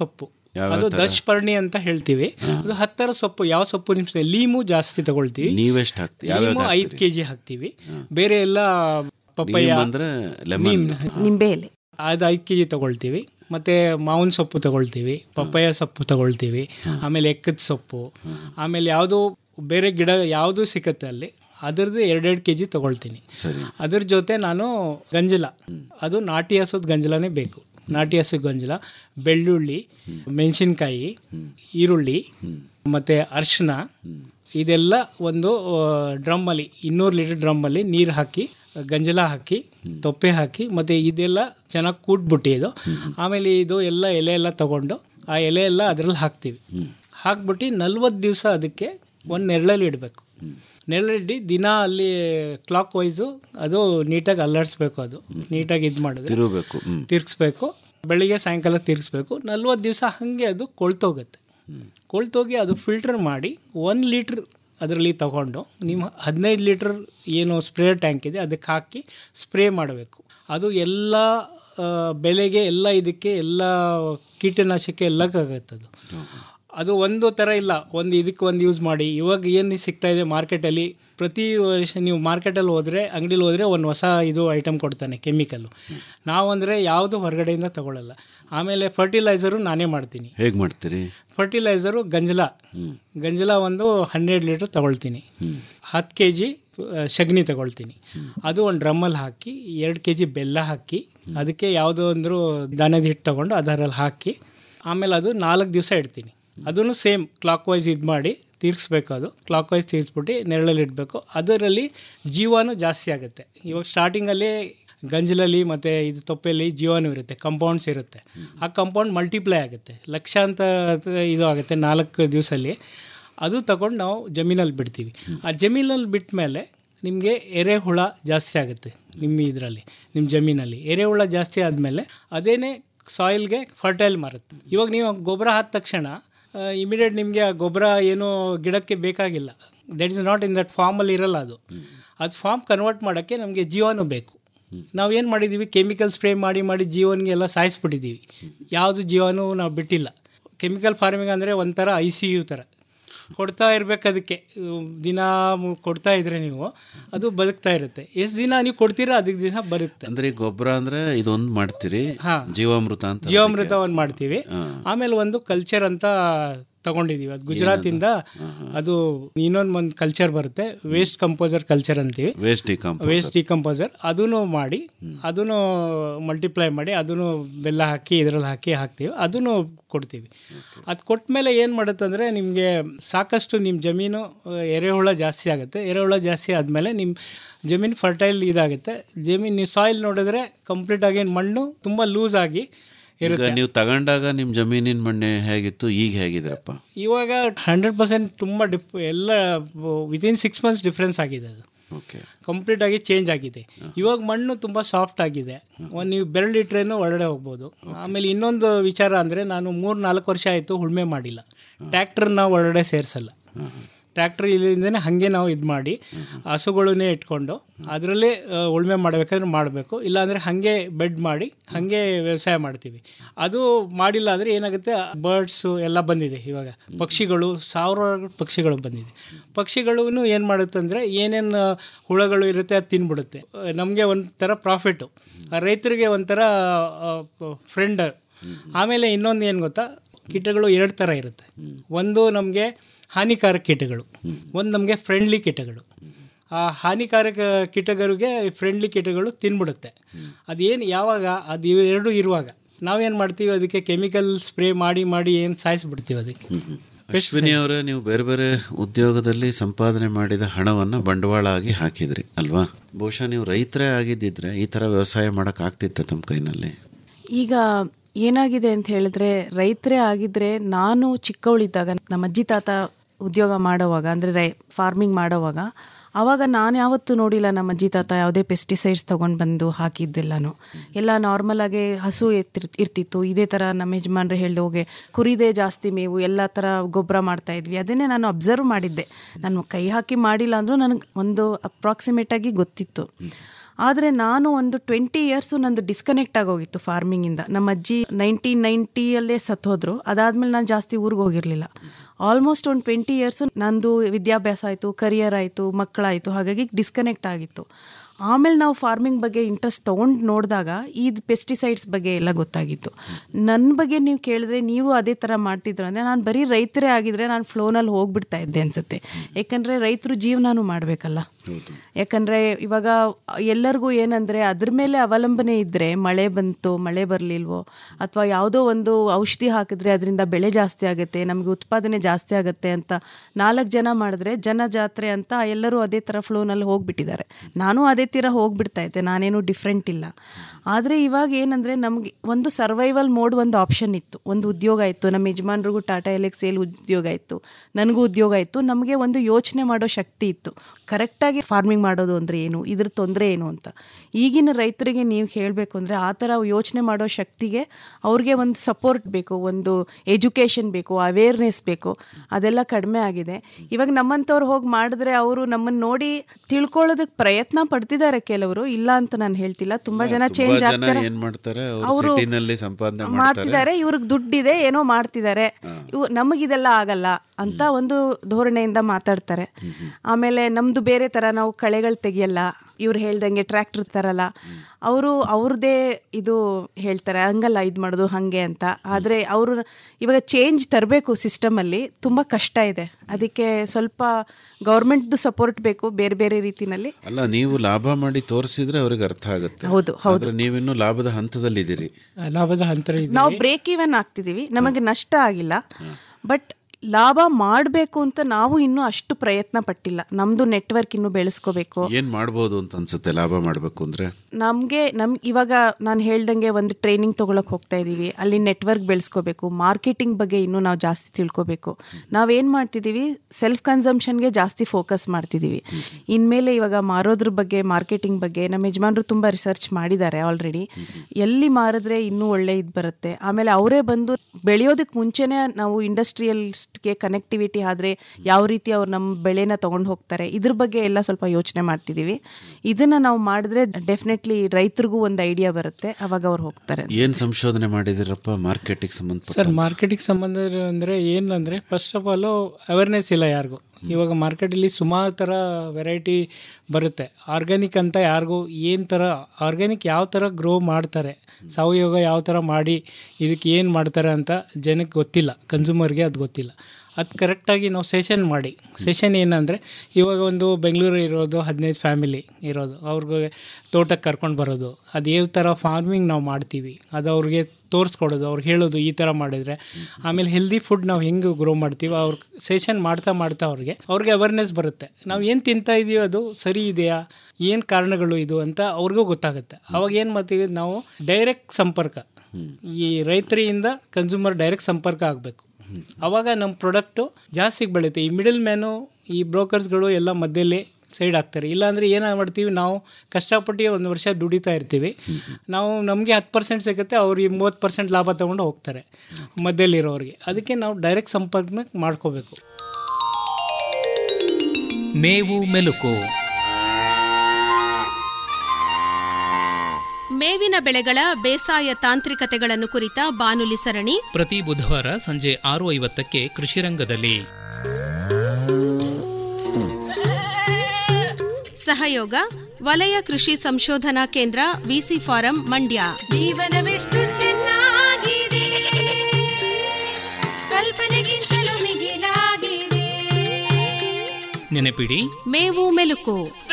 Speaker 6: ಯಾವ್ಯಾವ
Speaker 8: ಅದು
Speaker 6: ಥರ?
Speaker 8: ದಶಪರ್ಣಿ ಅಂತ ಹೇಳ್ತೀವಿ ಅದು ಹತ್ತರ ಸೊಪ್ಪು ಯಾವ ಸೊಪ್ಪು ನಿಮ್ಗೆ ಲೀಮು ಜಾಸ್ತಿ ತಗೊಳ್ತೀವಿ
Speaker 6: ನೀವೆಷ್ಟು ಹಾಕ್ತೀವಿ ಯಾವ್ಯಾವ್ದು
Speaker 8: ಲೀಮು ಐದು
Speaker 6: ಹಾಕ್ತೀರಿ?
Speaker 8: ಕೆ ಜಿ ಹಾಕ್ತೀವಿ ಬೇರೆ ಎಲ್ಲ ಪಪ್ಪಾಯ
Speaker 6: ನೀಮ್ ಅಂದ್ರೆ lemon.
Speaker 8: ನೀಮ್.
Speaker 7: ನಿಂಬೆ ಎಲೆ
Speaker 8: ಅದು ಐದು ಕೆ ಜಿ ತೊಗೊಳ್ತೀವಿ ಮತ್ತು ಮಾವಿನ ಸೊಪ್ಪು ತಗೊಳ್ತೀವಿ ಪಪ್ಪಾಯ ಸೊಪ್ಪು ತಗೊಳ್ತೀವಿ ಆಮೇಲೆ ಎಕ್ಕದ ಸೊಪ್ಪು ಆಮೇಲೆ ಯಾವುದು ಬೇರೆ ಗಿಡ ಯಾವುದು ಸಿಕ್ಕತ್ತೆ ಅಲ್ಲಿ ಅದರದ್ದು ಎರಡೆರಡು ಕೆ ಜಿ ತೊಗೊಳ್ತೀನಿ
Speaker 6: ಸರಿ
Speaker 8: ಅದ್ರ ಜೊತೆ ನಾನು ಗಂಜಲ ಅದು ನಾಟಿ ಹಸುದ ಗಂಜಲನೇ ಬೇಕು ನಾಟಿ ಹಸು ಗಂಜಲ ಬೆಳ್ಳುಳ್ಳಿ ಮೆಣಸಿನ್ಕಾಯಿ ಈರುಳ್ಳಿ ಮತ್ತು ಅರಿಶಿನ ಇದೆಲ್ಲ ಒಂದು ಡ್ರಮ್ಮಲ್ಲಿ ಇನ್ನೂರು ಲೀಟರ್ ಡ್ರಮ್ಮಲ್ಲಿ ನೀರು ಹಾಕಿ ಗಂಜಲ ಹಾಕಿ ತೊಪ್ಪೆ ಹಾಕಿ ಮತ್ತು ಇದೆಲ್ಲ ಚೆನ್ನಾಗಿ ಕೂಟ್ಬಿಟ್ಟು ಇದು ಆಮೇಲೆ ಇದು ಎಲ್ಲ ಎಲೆ ಎಲ್ಲ ತಗೊಂಡು ಆ ಎಲೆ ಎಲ್ಲ ಅದರಲ್ಲಿ ಹಾಕ್ತೀವಿ ಹಾಕ್ಬಿಟ್ಟು ನಲ್ವತ್ತು ದಿವಸ ಅದಕ್ಕೆ ಒಂದು ನೆರಳಲ್ಲಿ ಇಡಬೇಕು ನೆರಳಿಟ್ಟು ದಿನ ಅಲ್ಲಿ ಕ್ಲಾಕ್ ವೈಸು ಅದು ನೀಟಾಗಿ ಅಲ್ಲಾಡಿಸ್ಬೇಕು ಅದು ನೀಟಾಗಿ ಇದು ಮಾಡಿದ್ರೆ
Speaker 6: ತಿರುಗಬೇಕು ಹ್ಮ್
Speaker 8: ತಿರ್ಗಿಸ್ಬೇಕು ಬೆಳಿಗ್ಗೆ ಸಾಯಂಕಾಲ ತಿರ್ಗಿಸ್ಬೇಕು ನಲ್ವತ್ತು ದಿವಸ ಹಾಗೆ ಅದು ಕೊಳ್ತೋಗುತ್ತೆ ಕೊಳ್ತೋಗಿ ಅದು ಫಿಲ್ಟರ್ ಮಾಡಿ ಒನ್ ಲೀಟ್ರ್ ಅದರಲ್ಲಿ ತಗೊಂಡು ನಿಮ್ಮ ಹದಿನೈದು ಲೀಟ್ರ್ ಏನು ಸ್ಪ್ರೇ ಟ್ಯಾಂಕ್ ಇದೆ ಅದಕ್ಕೆ ಹಾಕಿ ಸ್ಪ್ರೇ ಮಾಡಬೇಕು ಅದು ಎಲ್ಲ ಆ, ಬೆಳೆಗೆ ಎಲ್ಲ ಇದಕ್ಕೆ ಎಲ್ಲ ಕೀಟನಾಶಕ ಎಲ್ಲಕ್ಕಾಗತ್ತೆ ಅದು ಅದು ಒಂದು ಥರ ಇಲ್ಲ ಒಂದು ಇದಕ್ಕೆ ಒಂದು ಯೂಸ್ ಮಾಡಿ ಇವಾಗ ಏನು ಸಿಗ್ತಾ ಇದೆ ಮಾರ್ಕೆಟಲ್ಲಿ ಪ್ರತಿ ವರ್ಷ ನೀವು ಮಾರ್ಕೆಟಲ್ಲಿ ಹೋದರೆ ಅಂಗಡಿಲಿ ಹೋದರೆ ಒಂದು ಹೊಸ ಇದು ಐಟಮ್ ಕೊಡ್ತಾನೆ ಕೆಮಿಕಲ್ಲು ನಾವಂದರೆ ಯಾವುದು ಹೊರಗಡೆಯಿಂದ ತಗೊಳ್ಳಲ್ಲ ಆಮೇಲೆ ಫರ್ಟಿಲೈಸರು ನಾನೇ ಮಾಡ್ತೀನಿ
Speaker 6: ಹೇಗೆ ಮಾಡ್ತೀರಿ
Speaker 8: ಫರ್ಟಿಲೈಸರು ಗಂಜಲ ಗಂಜಲ ಒಂದು ಹನ್ನೆರಡು ಲೀಟ್ರ್ ತಗೊಳ್ತೀನಿ ಹತ್ತು ಕೆ ಜಿ ಸಗಣಿ ತಗೊಳ್ತೀನಿ ಅದು ಒಂದು ಡ್ರಮ್ಮಲ್ಲಿ ಹಾಕಿ ಎರಡು ಕೆ ಜಿ ಬೆಲ್ಲ ಹಾಕಿ ಅದಕ್ಕೆ ಯಾವುದೋ ಅಂದರೂ ದನದ ಹಿಟ್ಟು ತಗೊಂಡು ಅದರಲ್ಲಿ ಹಾಕಿ ಆಮೇಲೆ ಅದು ನಾಲ್ಕು ದಿವಸ ಇಡ್ತೀನಿ ಅದನ್ನು ಸೇಮ್ ಕ್ಲಾಕ್ ವೈಸ್ ಇದು ಮಾಡಿ ತೀರಿಸ್ಬೇಕು ಅದು ಕ್ಲಾಕ್ ವೈಸ್ ತೀರಿಸ್ಬಿಟ್ಟು ನೆರಳಲ್ಲಿ ಇಡಬೇಕು ಅದರಲ್ಲಿ ಜೀವಾಣು ಜಾಸ್ತಿ ಆಗುತ್ತೆ ಇವಾಗ ಸ್ಟಾರ್ಟಿಂಗಲ್ಲಿ ಗಂಜಲಲ್ಲಿ ಮತ್ತು ಇದು ತೊಪ್ಪೆಯಲ್ಲಿ ಜೀವಾಣು ಇರುತ್ತೆ ಕಂಪೌಂಡ್ಸ್ ಇರುತ್ತೆ ಆ ಕಂಪೌಂಡ್ ಮಲ್ಟಿಪ್ಲೈ ಆಗುತ್ತೆ ಲಕ್ಷ ಅಂತ ಇದು ಆಗುತ್ತೆ ನಾಲ್ಕು ದಿವಸಲ್ಲಿ ಅದು ತಗೊಂಡು ನಾವು ಜಮೀನಲ್ಲಿ ಬಿಡ್ತೀವಿ ಆ ಜಮೀನಲ್ಲಿ ಬಿಟ್ಟ ಮೇಲೆ ನಿಮಗೆ ಎರೆಹುಳ ಜಾಸ್ತಿ ಆಗುತ್ತೆ ನಿಮ್ಮ ಇದರಲ್ಲಿ ನಿಮ್ಮ ಜಮೀನಲ್ಲಿ ಎರೆಹುಳ ಜಾಸ್ತಿ ಆದಮೇಲೆ ಅದೇನೇ ಸಾಯಿಲ್ಗೆ ಫರ್ಟೈಲ್ ಮಾರುತ್ತೆ ಇವಾಗ ನೀವು ಗೊಬ್ಬರ ಹಾದ ತಕ್ಷಣ ಇಮಿಡಿಯೇಟ್ ನಿಮಗೆ ಆ ಗೊಬ್ಬರ ಏನು ಗಿಡಕ್ಕೆ ಬೇಕಾಗಿಲ್ಲ that is not in that ಫಾರ್ಮಲ್ಲಿ ಇರಲ್ಲ ಅದು ಅದು ಫಾರ್ಮ್ ಕನ್ವರ್ಟ್ ಮಾಡೋಕ್ಕೆ ನಮಗೆ ಜೀವಾಣು ಬೇಕು ನಾವು ಏನು ಮಾಡಿದ್ದೀವಿ ಕೆಮಿಕಲ್ ಸ್ಪ್ರೇ ಮಾಡಿ ಮಾಡಿ ಜೀವನಿಗೆ ಎಲ್ಲ ಸಾಯಿಸ್ಬಿಟ್ಟಿದ್ದೀವಿ ಯಾವುದು ಜೀವಾಣು ನಾವು ಬಿಟ್ಟಿಲ್ಲ ಕೆಮಿಕಲ್ ಫಾರ್ಮಿಂಗ್ ಅಂದರೆ ಒಂಥರ ಐ ಸಿ ಯು ಥರ ಕೊಡ್ತಾ ಇರ್ಬೇಕು ಅದಕ್ಕೆ ಉಮ್, ದಿನ ಮು- ಕೊಡ್ತಾ ಇದ್ರೆ ನೀವು ಅದು ಬದುಕ್ತಾ ಇರುತ್ತೆ ಎಷ್ಟು ದಿನ ನೀವು ಕೊಡ್ತೀರಾ ಅದಕ್ಕೆ ದಿನ ಬರುತ್ತೆ
Speaker 6: ಅಂದ್ರೆ ಈ ಗೊಬ್ಬರ ಅಂದ್ರೆ ಇದೊಂದು ಮಾಡ್ತೀರಿ
Speaker 8: ಹಾ.
Speaker 6: ಜೀವಾಮೃತ ಅಂತ
Speaker 8: ಜೀವಾಮೃತ ಒಂದು ಮಾಡ್ತೀವಿ ಆಮೇಲೆ ಒಂದು ಕಲ್ಚರ್ ಅಂತ ತಗೊಂಡಿದೀವಿ ಅದು ಗುಜರಾತಿಂದ ಅದು ಇನ್ನೊಂದು ಒಂದು ಕಲ್ಚರ್ ಬರುತ್ತೆ ವೇಸ್ಟ್ ಕಂಪೋಸರ್ ಕಲ್ಚರ್ ಅಂತೀವಿ
Speaker 6: ವೇಸ್ಟ್ ಡಿಕಂಪ್
Speaker 8: ವೇಸ್ಟ್ ಡಿಕಂಪೋಸರ್ ಅದನ್ನು ಮಾಡಿ ಅದನ್ನು ಮಲ್ಟಿಪ್ಲೈ ಮಾಡಿ ಅದನ್ನು ಬೆಲ್ಲ ಹಾಕಿ ಇದರಲ್ಲಿ ಹಾಕಿ ಹಾಕ್ತೀವಿ ಅದನ್ನು ಕೊಡ್ತೀವಿ ಅದು ಕೊಟ್ಟ ಮೇಲೆ ಏನು ಮಾಡುತ್ತೆ ಅಂದರೆ ನಿಮಗೆ ಸಾಕಷ್ಟು ನಿಮ್ಮ ಜಮೀನು ಆ, ಎರೆಹುಳ ಜಾಸ್ತಿ ಆಗುತ್ತೆ ಎರೆಹುಳ ಜಾಸ್ತಿ ಆದಮೇಲೆ ನಿಮ್ಮ ಜಮೀನು ಫರ್ಟೈಲ್ ಇದಾಗುತ್ತೆ ಜಮೀನು ನೀವು ಸಾಯಿಲ್ ನೋಡಿದ್ರೆ ಕಂಪ್ಲೀಟಾಗಿ ಮಣ್ಣು ತುಂಬ ಲೂಸ್ ಆಗಿ
Speaker 6: ಈಗ
Speaker 8: ಇರುತ್ತೆ
Speaker 6: ನೀವು ತಗೊಂಡಾಗ ನಿಮ್ ಜಮೀನಿನ ಮಣ್ಣೆ ಹೇಗಿತ್ತು ಈಗ ಹೇಗಿದ್ರಪ್ಪ
Speaker 8: ಇವಾಗ ಹಂಡ್ರೆಡ್ ಪರ್ಸೆಂಟ್ ತುಂಬ ಡಿಫ್ ಎಲ್ಲ ವಿತಿನ್ ಸಿಕ್ಸ್ ಮಂತ್ಸ್ ಡಿಫ್ರೆನ್ಸ್ ಆಗಿದೆ ಅದು
Speaker 6: ಓಕೆ
Speaker 8: ಕಂಪ್ಲೀಟ್ ಆಗಿ ಚೇಂಜ್ ಆಗಿದೆ ಇವಾಗ ಮಣ್ಣು ತುಂಬ ಸಾಫ್ಟ್ ಆಗಿದೆ ಒಂದು ನೀವು ಬೆರಳಿಟ್ರೇನು ಒಳಗಡೆ ಹೋಗ್ಬೋದು ಆಮೇಲೆ ಇನ್ನೊಂದು ವಿಚಾರ ಅಂದರೆ ನಾನು ಮೂರು ನಾಲ್ಕು ವರ್ಷ ಆಯಿತು ಉಳುಮೆ ಮಾಡಿಲ್ಲ ಟ್ರ್ಯಾಕ್ಟರ್ನ ಒಳಗಡೆ ಸೇರಿಸಲ್ಲ ಟ್ರ್ಯಾಕ್ಟರ್ ಇಲ್ಲಿಂದನೇ ಹಾಗೆ ನಾವು ಇದು ಮಾಡಿ ಹಸುಗಳನ್ನೇ ಇಟ್ಕೊಂಡು ಅದರಲ್ಲೇ ಉಳುಮೆ ಮಾಡಬೇಕಾದ್ರೆ ಮಾಡಬೇಕು ಇಲ್ಲಾಂದರೆ ಹಾಗೆ ಬೆಡ್ ಮಾಡಿ ಹಾಗೆ ವ್ಯವಸಾಯ ಮಾಡ್ತೀವಿ ಅದು ಮಾಡಿಲ್ಲ ಅಂದರೆ ಏನಾಗುತ್ತೆ ಬರ್ಡ್ಸು ಎಲ್ಲ ಬಂದಿದೆ ಇವಾಗ ಪಕ್ಷಿಗಳು ಸಾವಿರಾರು ಪಕ್ಷಿಗಳು ಬಂದಿದೆ ಪಕ್ಷಿಗಳು ಏನು ಮಾಡುತ್ತೆ ಅಂದರೆ ಏನೇನು ಹುಳಗಳು ಇರುತ್ತೆ ಅದು ತಿನ್ಬಿಡುತ್ತೆ ನಮಗೆ ಒಂಥರ ಪ್ರಾಫಿಟ್ಟು ರೈತರಿಗೆ ಒಂಥರ ಫ್ರೆಂಡ್ ಆಮೇಲೆ ಇನ್ನೊಂದು ಏನು ಗೊತ್ತಾ ಕೀಟಗಳು ಎರಡು ಥರ ಇರುತ್ತೆ ಒಂದು ನಮಗೆ ಹಾನಿಕಾರಕ ಕೀಟಗಳು ಒಂದು ನಮಗೆ ಫ್ರೆಂಡ್ಲಿ ಕೀಟಗಳು ಆ ಹಾನಿಕಾರಕ ಕೀಟಗಳಿಗೆ ಫ್ರೆಂಡ್ಲಿ ಕೀಟಗಳು ತಿನ್ಬಿಡುತ್ತೆ ಅದೇನು ಯಾವಾಗ ಅದು ಎರಡು ಇರುವಾಗ ನಾವೇನು ಮಾಡ್ತೀವಿ ಅದಕ್ಕೆ ಕೆಮಿಕಲ್ ಸ್ಪ್ರೇ ಮಾಡಿ ಮಾಡಿ ಏನು ಸಾಯಿಸ್ಬಿಡ್ತೀವಿ ಅದಕ್ಕೆ
Speaker 6: ಅಶ್ವಿನಿ ಅವರೇ ನೀವು ಬೇರೆ ಬೇರೆ ಉದ್ಯೋಗದಲ್ಲಿ ಸಂಪಾದನೆ ಮಾಡಿದ ಹಣವನ್ನು ಬಂಡವಾಳ ಆಗಿ ಹಾಕಿದ್ರಿ ಅಲ್ವಾ ಬಹುಶಃ ನೀವು ರೈತರೇ ಆಗಿದ್ದಿದ್ರೆ ಈ ಥರ ವ್ಯವಸಾಯ ಮಾಡಕ್ ಆಗ್ತಿತ್ತ ತಮ್ಮ ಕೈನಲ್ಲಿ
Speaker 7: ಈಗ ಏನಾಗಿದೆ ಅಂತ ಹೇಳಿದ್ರೆ ರೈತರೇ ಆಗಿದ್ರೆ ನಾನು ಚಿಕ್ಕವಳಿದ್ದಾಗ ನಮ್ಮ ಅಜ್ಜಿ ತಾತ ಉದ್ಯೋಗ ಮಾಡೋವಾಗ ಅಂದರೆ ರೈ ಫಾರ್ಮಿಂಗ್ ಮಾಡೋವಾಗ ಆವಾಗ ನಾನು ಯಾವತ್ತೂ ನೋಡಿಲ್ಲ ನಮ್ಮ ಅಜ್ಜಿ ತಾತ ಯಾವುದೇ ಪೆಸ್ಟಿಸೈಡ್ಸ್ ತೊಗೊಂಡು ಬಂದು ಹಾಕಿದ್ದೆಲ್ಲನೂ ಎಲ್ಲ ನಾರ್ಮಲ್ ಆಗಿ ಹಸು ಎತ್ತಿರ್ ಇರ್ತಿತ್ತು ಇದೇ ಥರ ನಮ್ಮ ಯಜಮಾನ್ರು ಹೋಗಿ ಕುರಿದೇ ಜಾಸ್ತಿ ಮೇವು ಎಲ್ಲ ಥರ ಗೊಬ್ಬರ ಮಾಡ್ತಾ ಇದ್ವಿ ಅದನ್ನೇ ನಾನು ಅಬ್ಸರ್ವ್ ಮಾಡಿದ್ದೆ ನಾನು ಕೈ ಹಾಕಿ ಮಾಡಿಲ್ಲ ಅಂದರೂ ನನಗೆ ಒಂದು ಅಪ್ರಾಕ್ಸಿಮೇಟಾಗಿ ಗೊತ್ತಿತ್ತು ಆದರೆ ನಾನು ಒಂದು ಟ್ವೆಂಟಿ ಇಯರ್ಸು ನಂದು ಡಿಸ್ಕನೆಕ್ಟ್ ಆಗೋಗಿತ್ತು ಫಾರ್ಮಿಂಗಿಂದ ನಮ್ಮ ಅಜ್ಜಿ ನೈನ್ಟೀನ್ ನೈಂಟಿಯಲ್ಲೇ ಸತ್ತೋದ್ರು ಅದಾದಮೇಲೆ ನಾನು ಜಾಸ್ತಿ ಊರಿಗೆ ಹೋಗಿರಲಿಲ್ಲ ಆಲ್ಮೋಸ್ಟ್ ಒಂದು ಟ್ವೆಂಟಿ ಇಯರ್ಸು ನಂದು ವಿದ್ಯಾಭ್ಯಾಸ ಆಯಿತು ಕರಿಯರ್ ಆಯಿತು ಮಕ್ಕಳಾಯಿತು ಹಾಗಾಗಿ ಡಿಸ್ಕನೆಕ್ಟ್ ಆಗಿತ್ತು ಆಮೇಲೆ ನಾವು ಫಾರ್ಮಿಂಗ್ ಬಗ್ಗೆ ಇಂಟ್ರೆಸ್ಟ್ ತೊಗೊಂಡು ನೋಡಿದಾಗ ಇದು ಪೆಸ್ಟಿಸೈಡ್ಸ್ ಬಗ್ಗೆ ಎಲ್ಲ ಗೊತ್ತಾಗಿತ್ತು ನನ್ನ ಬಗ್ಗೆ ನೀವು ಕೇಳಿದ್ರೆ ನೀವು ಅದೇ ಥರ ಮಾಡ್ತಿದ್ರು ಅಂದರೆ ನಾನು ಬರೀ ರೈತರೇ ಆಗಿದ್ರೆ ನಾನು ಫ್ಲೋನಲ್ಲಿ ಹೋಗ್ಬಿಡ್ತಾ ಇದ್ದೆ ಅನ್ಸುತ್ತೆ ಯಾಕಂದರೆ ರೈತರು ಜೀವನಾನು ಮಾಡಬೇಕಲ್ಲ ಯಾಕಂದರೆ ಇವಾಗ ಎಲ್ಲರಿಗೂ ಏನಂದರೆ ಅದ್ರ ಮೇಲೆ ಅವಲಂಬನೆ ಇದ್ದರೆ ಮಳೆ ಬಂತು ಮಳೆ ಬರಲಿಲ್ವೋ ಅಥವಾ ಯಾವುದೋ ಒಂದು ಔಷಧಿ ಹಾಕಿದ್ರೆ ಅದರಿಂದ ಬೆಳೆ ಜಾಸ್ತಿ ಆಗುತ್ತೆ ನಮಗೆ ಉತ್ಪಾದನೆ ಜಾಸ್ತಿ ಆಗುತ್ತೆ ಅಂತ ನಾಲ್ಕು ಜನ ಮಾಡಿದ್ರೆ ಜನ ಜಾತ್ರೆ ಅಂತ ಎಲ್ಲರೂ ಅದೇ ಥರ ಫ್ಲೋನಲ್ಲಿ ಹೋಗ್ಬಿಟ್ಟಿದ್ದಾರೆ ನಾನು ಅದೇ ಥರ ಹೋಗ್ಬಿಡ್ತಾ ಇದ್ದೆ ನಾನೇನು ಡಿಫ್ರೆಂಟ್ ಇಲ್ಲ ಆದರೆ ಇವಾಗ ಏನಂದರೆ ನಮಗೆ ಒಂದು ಸರ್ವೈವಲ್ ಮೋಡ್ ಒಂದು ಆಪ್ಷನ್ ಇತ್ತು ಒಂದು ಉದ್ಯೋಗ ಇತ್ತು ನಮ್ಮ ಯಜಮಾನ್ರಿಗೂ ಟಾಟಾ ಎಲೆಕ್ಸೇಲ್ ಉದ್ಯೋಗ ಇತ್ತು ನನಗೂ ಉದ್ಯೋಗ ಇತ್ತು ನಮಗೆ ಒಂದು ಯೋಚನೆ ಮಾಡೋ ಶಕ್ತಿ ಇತ್ತು ಕರೆಕ್ಟಾಗಿ ಫಾರ್ಮಿಂಗ್ ಮಾಡೋದು ಅಂದರೆ ಏನು ಇದ್ರ ತೊಂದರೆ ಏನು ಅಂತ ಈಗಿನ ರೈತರಿಗೆ ನೀವು ಹೇಳಬೇಕು ಅಂದರೆ ಆ ಥರ ಯೋಚನೆ ಮಾಡೋ ಶಕ್ತಿಗೆ ಅವ್ರಿಗೆ ಒಂದು ಸಪೋರ್ಟ್ ಬೇಕು ಒಂದು ಎಜುಕೇಷನ್ ಬೇಕು ಅವೇರ್ನೆಸ್ ಬೇಕು ಅದೆಲ್ಲ ಕಡಿಮೆ ಆಗಿದೆ ಇವಾಗ ನಮ್ಮಂಥವ್ರು ಹೋಗಿ ಮಾಡಿದ್ರೆ ಅವರು ನಮ್ಮನ್ನು ನೋಡಿ ತಿಳ್ಕೊಳ್ಳೋದಕ್ಕೆ ಪ್ರಯತ್ನ ಪಡ್ತಿದ್ದಾರೆ ಕೆಲವರು ಇಲ್ಲ ಅಂತ ನಾನು ಹೇಳ್ತಿಲ್ಲ ತುಂಬ ಜನ
Speaker 6: ತುಂಬಾ
Speaker 7: ಚೇಂಜ್
Speaker 6: ಜನ
Speaker 7: ಆಗ್ತಾರೆ
Speaker 6: ಏನ್ ಮಾಡ್ತಾರೆ
Speaker 7: ಅವರು
Speaker 6: ಅವರು ಸಿಟಿನಲ್ಲಿ ಸಂಪಾದನೆ ಮಾಡ್ತಾರೆ
Speaker 7: ಮಾಡ್ತಿದ್ದಾರೆ ಇವ್ರಿಗೆ ದುಡ್ಡಿದೆ ಏನೋ ಮಾಡ್ತಿದ್ದಾರೆ ಇವು ನಮಗಿದೆಲ್ಲ ಆಗಲ್ಲ ಅಂತ ಒಂದು ಧೋರಣೆಯಿಂದ ಮಾತಾಡ್ತಾರೆ ಆಮೇಲೆ ನಮ್ದು ಬೇರೆ ಥರ ನಾವು ಕಳೆಗಳು ತೆಗಿಯಲ್ಲ ಇವ್ರು ಹೇಳ್ದಂಗೆ ಟ್ರ್ಯಾಕ್ಟರ್ ತರಲ್ಲ ಅವರು ಅವ್ರದ್ದೇ ಇದು ಹೇಳ್ತಾರೆ ಹಂಗಲ್ಲ ಇದು ಮಾಡೋದು ಹಾಗೆ ಅಂತ ಆದರೆ ಅವರು ಇವಾಗ ಚೇಂಜ್ ತರಬೇಕು ಸಿಸ್ಟಮಲ್ಲಿ ತುಂಬ ಕಷ್ಟ ಇದೆ ಅದಕ್ಕೆ ಸ್ವಲ್ಪ ಗೌರ್ಮೆಂಟ್ದು ಸಪೋರ್ಟ್ ಬೇಕು ಬೇರೆ ಬೇರೆ ರೀತಿನಲ್ಲಿ
Speaker 6: ಅಲ್ಲ ನೀವು ಲಾಭ ಮಾಡಿ ತೋರಿಸಿದ್ರೆ ಅವ್ರಿಗೆ ಅರ್ಥ ಆಗುತ್ತೆ
Speaker 7: ಹೌದು, ಹೌದು.
Speaker 6: ಆದ್ರೆ ನೀವಿನ್ನೂ ಲಾಭದ ಹಂತದಲ್ಲಿದ್ದೀರಿ
Speaker 8: ಲಾಭದ ಹಂತರ ಇದೆ
Speaker 7: ನಾವು ಬ್ರೇಕ್ ಈವನ್ ಆಗ್ತಿದ್ದೀವಿ ನಮಗೆ ನಷ್ಟ ಆಗಿಲ್ಲ ಬಟ್ ಲಾಭ ಮಾಡಬೇಕು ಅಂತ ನಾವು ಇನ್ನೂ ಅಷ್ಟು ಪ್ರಯತ್ನ ಪಟ್ಟಿಲ್ಲ ನಮ್ಮದು ನೆಟ್ವರ್ಕ್ ಇನ್ನೂ ಬೆಳೆಸ್ಕೋಬೇಕು
Speaker 6: ಏನ್ ಮಾಡ್ಬೋದು ಅಂತ ಅನ್ಸುತ್ತೆ ಲಾಭ ಮಾಡ್ಬೇಕು ಅಂದ್ರೆ
Speaker 7: ನಮಗೆ ನಮ್ ಇವಾಗ ನಾನು ಹೇಳ್ದಂಗೆ ಒಂದು ಟ್ರೈನಿಂಗ್ ತೊಗೊಳಕ್ಕೆ ಹೋಗ್ತಾ ಇದ್ದೀವಿ ಅಲ್ಲಿ ನೆಟ್ವರ್ಕ್ ಬೆಳೆಸ್ಕೋಬೇಕು ಮಾರ್ಕೆಟಿಂಗ್ ಬಗ್ಗೆ ಇನ್ನೂ ನಾವು ಜಾಸ್ತಿ ತಿಳ್ಕೊಬೇಕು ನಾವೇನು ಮಾಡ್ತಿದ್ದೀವಿ ಸೆಲ್ಫ್ ಕನ್ಸಂಪ್ಷನ್ಗೆ ಜಾಸ್ತಿ ಫೋಕಸ್ ಮಾಡ್ತಿದ್ದೀವಿ ಇನ್ಮೇಲೆ ಇವಾಗ ಮಾರೋದ್ರ ಬಗ್ಗೆ ಮಾರ್ಕೆಟಿಂಗ್ ಬಗ್ಗೆ ನಮ್ಮ ಯಜಮಾನರು ತುಂಬ ರಿಸರ್ಚ್ ಮಾಡಿದ್ದಾರೆ ಆಲ್ರೆಡಿ ಎಲ್ಲಿ ಮಾರಿದ್ರೆ ಇನ್ನೂ ಒಳ್ಳೆ ಇದು ಬರುತ್ತೆ ಆಮೇಲೆ ಅವರೇ ಬಂದು ಬೆಳೆಯೋದಕ್ಕೆ ಮುಂಚೆನೇ ನಾವು ಇಂಡಸ್ಟ್ರಿಯಲ್ಸ್ಗೆ ಕನೆಕ್ಟಿವಿಟಿ ಆದರೆ ಯಾವ ರೀತಿ ಅವ್ರು ನಮ್ಮ ಬೆಳೆನ ತೊಗೊಂಡು ಹೋಗ್ತಾರೆ ಇದ್ರ ಬಗ್ಗೆ ಎಲ್ಲ ಸ್ವಲ್ಪ ಯೋಚನೆ ಮಾಡ್ತಿದ್ದೀವಿ ಇದನ್ನು ನಾವು ಮಾಡಿದ್ರೆ ಡೆಫಿನೆಟ್ಲಿ ರೈತರಿಗೂ ಒಂದು ಐಡಿಯಾ ಬರುತ್ತೆ ಅವಾಗ ಅವ್ರು ಹೋಗ್ತಾರೆ
Speaker 6: ಏನ್ ಸಂಶೋಧನೆ ಮಾಡಿದಿರಪ್ಪ ಮಾರ್ಕೆಟಿಗೆ ಸಂಬಂಧಪಟ್ಟ
Speaker 8: ಸರ್ ಮಾರ್ಕೆಟಿಗೆ ಸಂಬಂಧ ಅಂದರೆ ಏನಂದರೆ ಫಸ್ಟ್ ಆಫ್ ಆಲು ಅವೇರ್ನೆಸ್ ಇಲ್ಲ ಯಾರಿಗೂ ಇವಾಗ ಮಾರ್ಕೆಟಲ್ಲಿ ಸುಮಾರು ಥರ ವೆರೈಟಿ ಬರುತ್ತೆ ಆರ್ಗ್ಯಾನಿಕ್ ಅಂತ ಯಾರಿಗೂ ಏನು ಥರ ಆರ್ಗ್ಯಾನಿಕ್ ಯಾವ ಥರ ಗ್ರೋ ಮಾಡ್ತಾರೆ ಸಾವಯವ ಯಾವ ಥರ ಮಾಡಿ ಇದಕ್ಕೆ ಏನು ಮಾಡ್ತಾರೆ ಅಂತ ಜನಕ್ಕೆ ಗೊತ್ತಿಲ್ಲ ಕನ್ಸ್ಯೂಮರ್ಗೆ ಅದು ಗೊತ್ತಿಲ್ಲ ಅದು ಕರೆಕ್ಟಾಗಿ ನಾವು ಸೆಷನ್ ಮಾಡಿ ಸೆಷನ್ ಏನಂದರೆ ಇವಾಗ ಒಂದು ಬೆಂಗಳೂರು ಇರೋದು ಹದಿನೈದು ಫ್ಯಾಮಿಲಿ ಇರೋದು ಅವ್ರಿಗೆ ತೋಟಕ್ಕೆ ಕರ್ಕೊಂಡು ಬರೋದು ಅದು ಯಾವ ಥರ ಫಾರ್ಮಿಂಗ್ ನಾವು ಮಾಡ್ತೀವಿ ಅದು ಅವ್ರಿಗೆ ತೋರಿಸ್ಕೊಡೋದು ಅವ್ರು ಹೇಳೋದು ಈ ಥರ ಮಾಡಿದರೆ ಆಮೇಲೆ ಹೆಲ್ದಿ ಫುಡ್ ನಾವು ಹೆಂಗೆ ಗ್ರೋ ಮಾಡ್ತೀವಿ ಅವ್ರ ಸೆಷನ್ ಮಾಡ್ತಾ ಮಾಡ್ತಾ ಅವ್ರಿಗೆ ಅವ್ರಿಗೆ ಅವೇರ್ನೆಸ್ ಬರುತ್ತೆ ನಾವು ಏನು ತಿಂತಾ ಇದೀವಿ ಅದು ಸರಿ ಇದೆಯಾ ಏನು ಕಾರಣಗಳು ಇದು ಅಂತ ಅವ್ರಿಗೂ ಗೊತ್ತಾಗುತ್ತೆ ಅವಾಗ ಏನು ಮಾಡ್ತೀವಿ ನಾವು ಡೈರೆಕ್ಟ್ ಸಂಪರ್ಕ ಈ ರೈತರಿಂದ ಕನ್ಸ್ಯೂಮರ್ ಡೈರೆಕ್ಟ್ ಸಂಪರ್ಕ ಆಗಬೇಕು ಅವಾಗ ನಮ್ಮ ಪ್ರಾಡಕ್ಟು ಜಾಸ್ತಿ ಬೆಳೆಯುತ್ತೆ ಈ ಮಿಡಲ್ ಮ್ಯಾನು ಈ ಬ್ರೋಕರ್ಸ್ಗಳು ಎಲ್ಲ ಮಧ್ಯದಲ್ಲಿ ಸೈಡ್ ಆಗ್ತಾರೆ ಇಲ್ಲಾಂದರೆ ಏನು ಮಾಡ್ತೀವಿ ನಾವು ಕಷ್ಟಪಟ್ಟು ಒಂದು ವರ್ಷ ದುಡಿತಾ ಇರ್ತೀವಿ ನಾವು ನಮಗೆ ಹತ್ತು ಪರ್ಸೆಂಟ್ ಸಿಗುತ್ತೆ ಅವ್ರಿಗೆ ಮೂವತ್ತು ಪರ್ಸೆಂಟ್ ಲಾಭ ತೊಗೊಂಡು ಹೋಗ್ತಾರೆ ಮಧ್ಯದಲ್ಲಿರೋರಿಗೆ ಅದಕ್ಕೆ ನಾವು ಡೈರೆಕ್ಟ್ ಸಂಪರ್ಕ ಮಾಡ್ಕೋಬೇಕು
Speaker 12: ಮೇವು ಮೆಲುಕು
Speaker 10: ಮೇವಿನ ಬೆಳೆಗಳ ಬೇಸಾಯ ತಾಂತ್ರಿಕತೆಗಳನ್ನು ಕುರಿತ ಬಾನುಲಿ ಸರಣಿ
Speaker 12: ಪ್ರತಿ ಬುಧವಾರ ಸಂಜೆ ಆರು ಐವತ್ತಕ್ಕೆ ಕೃಷಿರಂಗದಲ್ಲಿ
Speaker 10: ಸಹಯೋಗ ವಲಯ ಕೃಷಿ ಸಂಶೋಧನಾ ಕೇಂದ್ರ ವಿಸಿ ಫಾರಂ ಮಂಡ್ಯ
Speaker 13: ಜೀವನವೆಷ್ಟು ಚೆನ್ನಾಗಿದೆ ಕಲ್ಪನೆಗಿಂತಲೂ ಮಿಗಿಲಾಗಿದೆ
Speaker 12: ನೆನಪಿಡಿ
Speaker 10: ಮೇವು ಮೆಲುಕು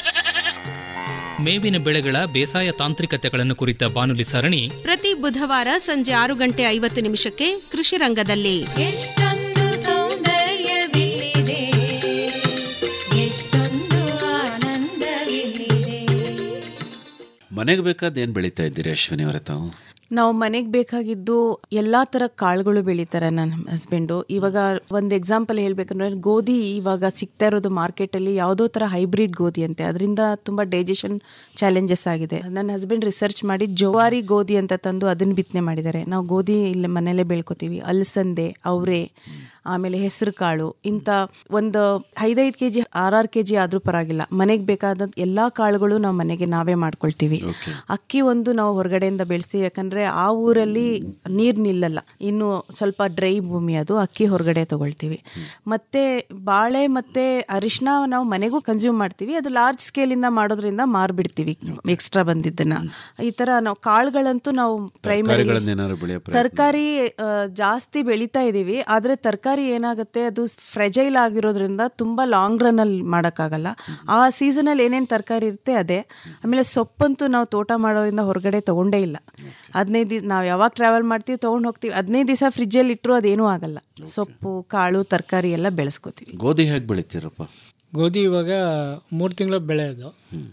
Speaker 12: ಮೇವಿನ ಬೆಳೆಗಳ ಬೇಸಾಯ ತಾಂತ್ರಿಕತೆಗಳನ್ನು ಕುರಿತ ಬಾನುಲಿ ಸರಣಿ
Speaker 10: ಪ್ರತಿ ಬುಧವಾರ ಸಂಜೆ ಆರು ಗಂಟೆ ಐವತ್ತು ನಿಮಿಷಕ್ಕೆ ಕೃಷಿ ರಂಗದಲ್ಲಿ
Speaker 13: ಎಷ್ಟೊಂದು ಸೌಂದರ್ಯವಿಲ್ಲಿದೆ ಎಷ್ಟೊಂದು ಆನಂದವಿಲ್ಲಿದೆ
Speaker 6: ಮನೆಗೆ ಬೇಕಾದ ಏನ್ ಬೆಳೀತಾ ಇದ್ದೀರಿ ಅಶ್ವಿನಿ ಅವರೇ ತಾವು
Speaker 7: ನಾವು ಮನೆಗೆ ಬೇಕಾಗಿದ್ದು ಎಲ್ಲ ಥರ ಕಾಳುಗಳು ಬೆಳೀತಾರೆ ನನ್ನ ಹಸ್ಬೆಂಡು ಇವಾಗ ಒಂದು ಎಕ್ಸಾಂಪಲ್ ಹೇಳ್ಬೇಕಂದ್ರೆ ಗೋಧಿ ಇವಾಗ ಸಿಗ್ತಾ ಇರೋದು ಮಾರ್ಕೆಟಲ್ಲಿ ಯಾವುದೋ ಥರ ಹೈಬ್ರಿಡ್ ಗೋಧಿ ಅಂತೆ ಅದರಿಂದ ತುಂಬ ಡೈಜೆಷನ್ ಚಾಲೆಂಜಸ್ ಆಗಿದೆ ನನ್ನ ಹಸ್ಬೆಂಡ್ ರಿಸರ್ಚ್ ಮಾಡಿ ಜವಾರಿ ಗೋಧಿ ಅಂತ ತಂದು ಅದನ್ನು ಬಿತ್ತನೆ ಮಾಡಿದ್ದಾರೆ ನಾವು ಗೋಧಿ ಇಲ್ಲಿ ಮನೆಯಲ್ಲೇ ಬೆಳ್ಕೊತೀವಿ ಅಲಸಂದೆ ಅವರೆ ಆಮೇಲೆ ಹೆಸರು ಕಾಳು ಇಂಥ ಒಂದು ಐದೈದು ಕೆ ಜಿ ಆರಾರು ಕೆ ಜಿ ಆದರೂ ಪರವಾಗಿಲ್ಲ ಮನೆಗೆ ಬೇಕಾದ ಎಲ್ಲ ಕಾಳುಗಳು ನಾವು ಮನೆಗೆ ನಾವೇ ಮಾಡ್ಕೊಳ್ತೀವಿ ಅಕ್ಕಿ ಒಂದು ನಾವು ಹೊರಗಡೆಯಿಂದ ಬೆಳೆಸ್ತೀವಿ ಯಾಕಂದರೆ ಆ ಊರಲ್ಲಿ ನೀರು ನಿಲ್ಲಲ್ಲ ಇನ್ನು ಸ್ವಲ್ಪ ಡ್ರೈ ಭೂಮಿ ಅದು ಅಕ್ಕಿ ಹೊರಗಡೆ ತಗೊಳ್ತೀವಿ ಮತ್ತು ಬಾಳೆ ಮತ್ತು ಅರಿಶಿನ ನಾವು ಮನೆಗೂ ಕನ್ಸ್ಯೂಮ್ ಮಾಡ್ತೀವಿ ಅದು ಲಾರ್ಜ್ ಸ್ಕೇಲಿಂದ ಮಾಡೋದ್ರಿಂದ ಮಾರ್ಬಿಡ್ತೀವಿ ಎಕ್ಸ್ಟ್ರಾ ಬಂದಿದ್ದನ್ನ ಈ ಥರ ನಾವು ಕಾಳುಗಳಂತೂ ನಾವು ಪ್ರೈಮರಿ
Speaker 6: ತರಕಾರಿಗಳನ್ನೇನಾದ್ರು ಬೆಳೆಯೋ ಪ್ರಯತ್ನ
Speaker 7: ತರಕಾರಿ ಜಾಸ್ತಿ ಬೆಳೀತಾ ಇದ್ದೀವಿ ಆದರೆ ತರಕಾರಿ ಏನಾಗುತ್ತೆ ಅದು ಫ್ರೆಜೈಲ್ ಆಗಿರೋದ್ರಿಂದ ತುಂಬ ಲಾಂಗ್ ರನ್ನಲ್ಲಿ ಮಾಡೋಕ್ಕಾಗಲ್ಲ ಆ ಸೀಸನಲ್ಲಿ ಏನೇನು ತರಕಾರಿ ಇರುತ್ತೆ ಅದೇ ಆಮೇಲೆ ಸೊಪ್ಪಂತೂ ನಾವು ತೋಟ ಮಾಡೋದ್ರಿಂದ ಹೊರಗಡೆ ತೊಗೊಂಡೇ ಇಲ್ಲ ಹದಿನೈದು ದಿವಸ ನಾವು ಯಾವಾಗ ಟ್ರಾವೆಲ್ ಮಾಡ್ತೀವಿ ತೊಗೊಂಡು ಹೋಗ್ತೀವಿ ಹದಿನೈದು ದಿವಸ ಫ್ರಿಜ್ಜಲ್ಲಿ ಇಟ್ಟರು ಅದೇನೂ ಆಗಲ್ಲ ಸೊಪ್ಪು ಕಾಳು ತರಕಾರಿ ಎಲ್ಲ ಬೆಳೆಸ್ಕೋತೀವಿ
Speaker 6: ಗೋಧಿ ಹೇಗೆ ಬೆಳಿತೀರಪ್ಪ
Speaker 8: ಗೋಧಿ ಇವಾಗ ಮೂರು ತಿಂಗಳ ಬೆಳೆ ಅದು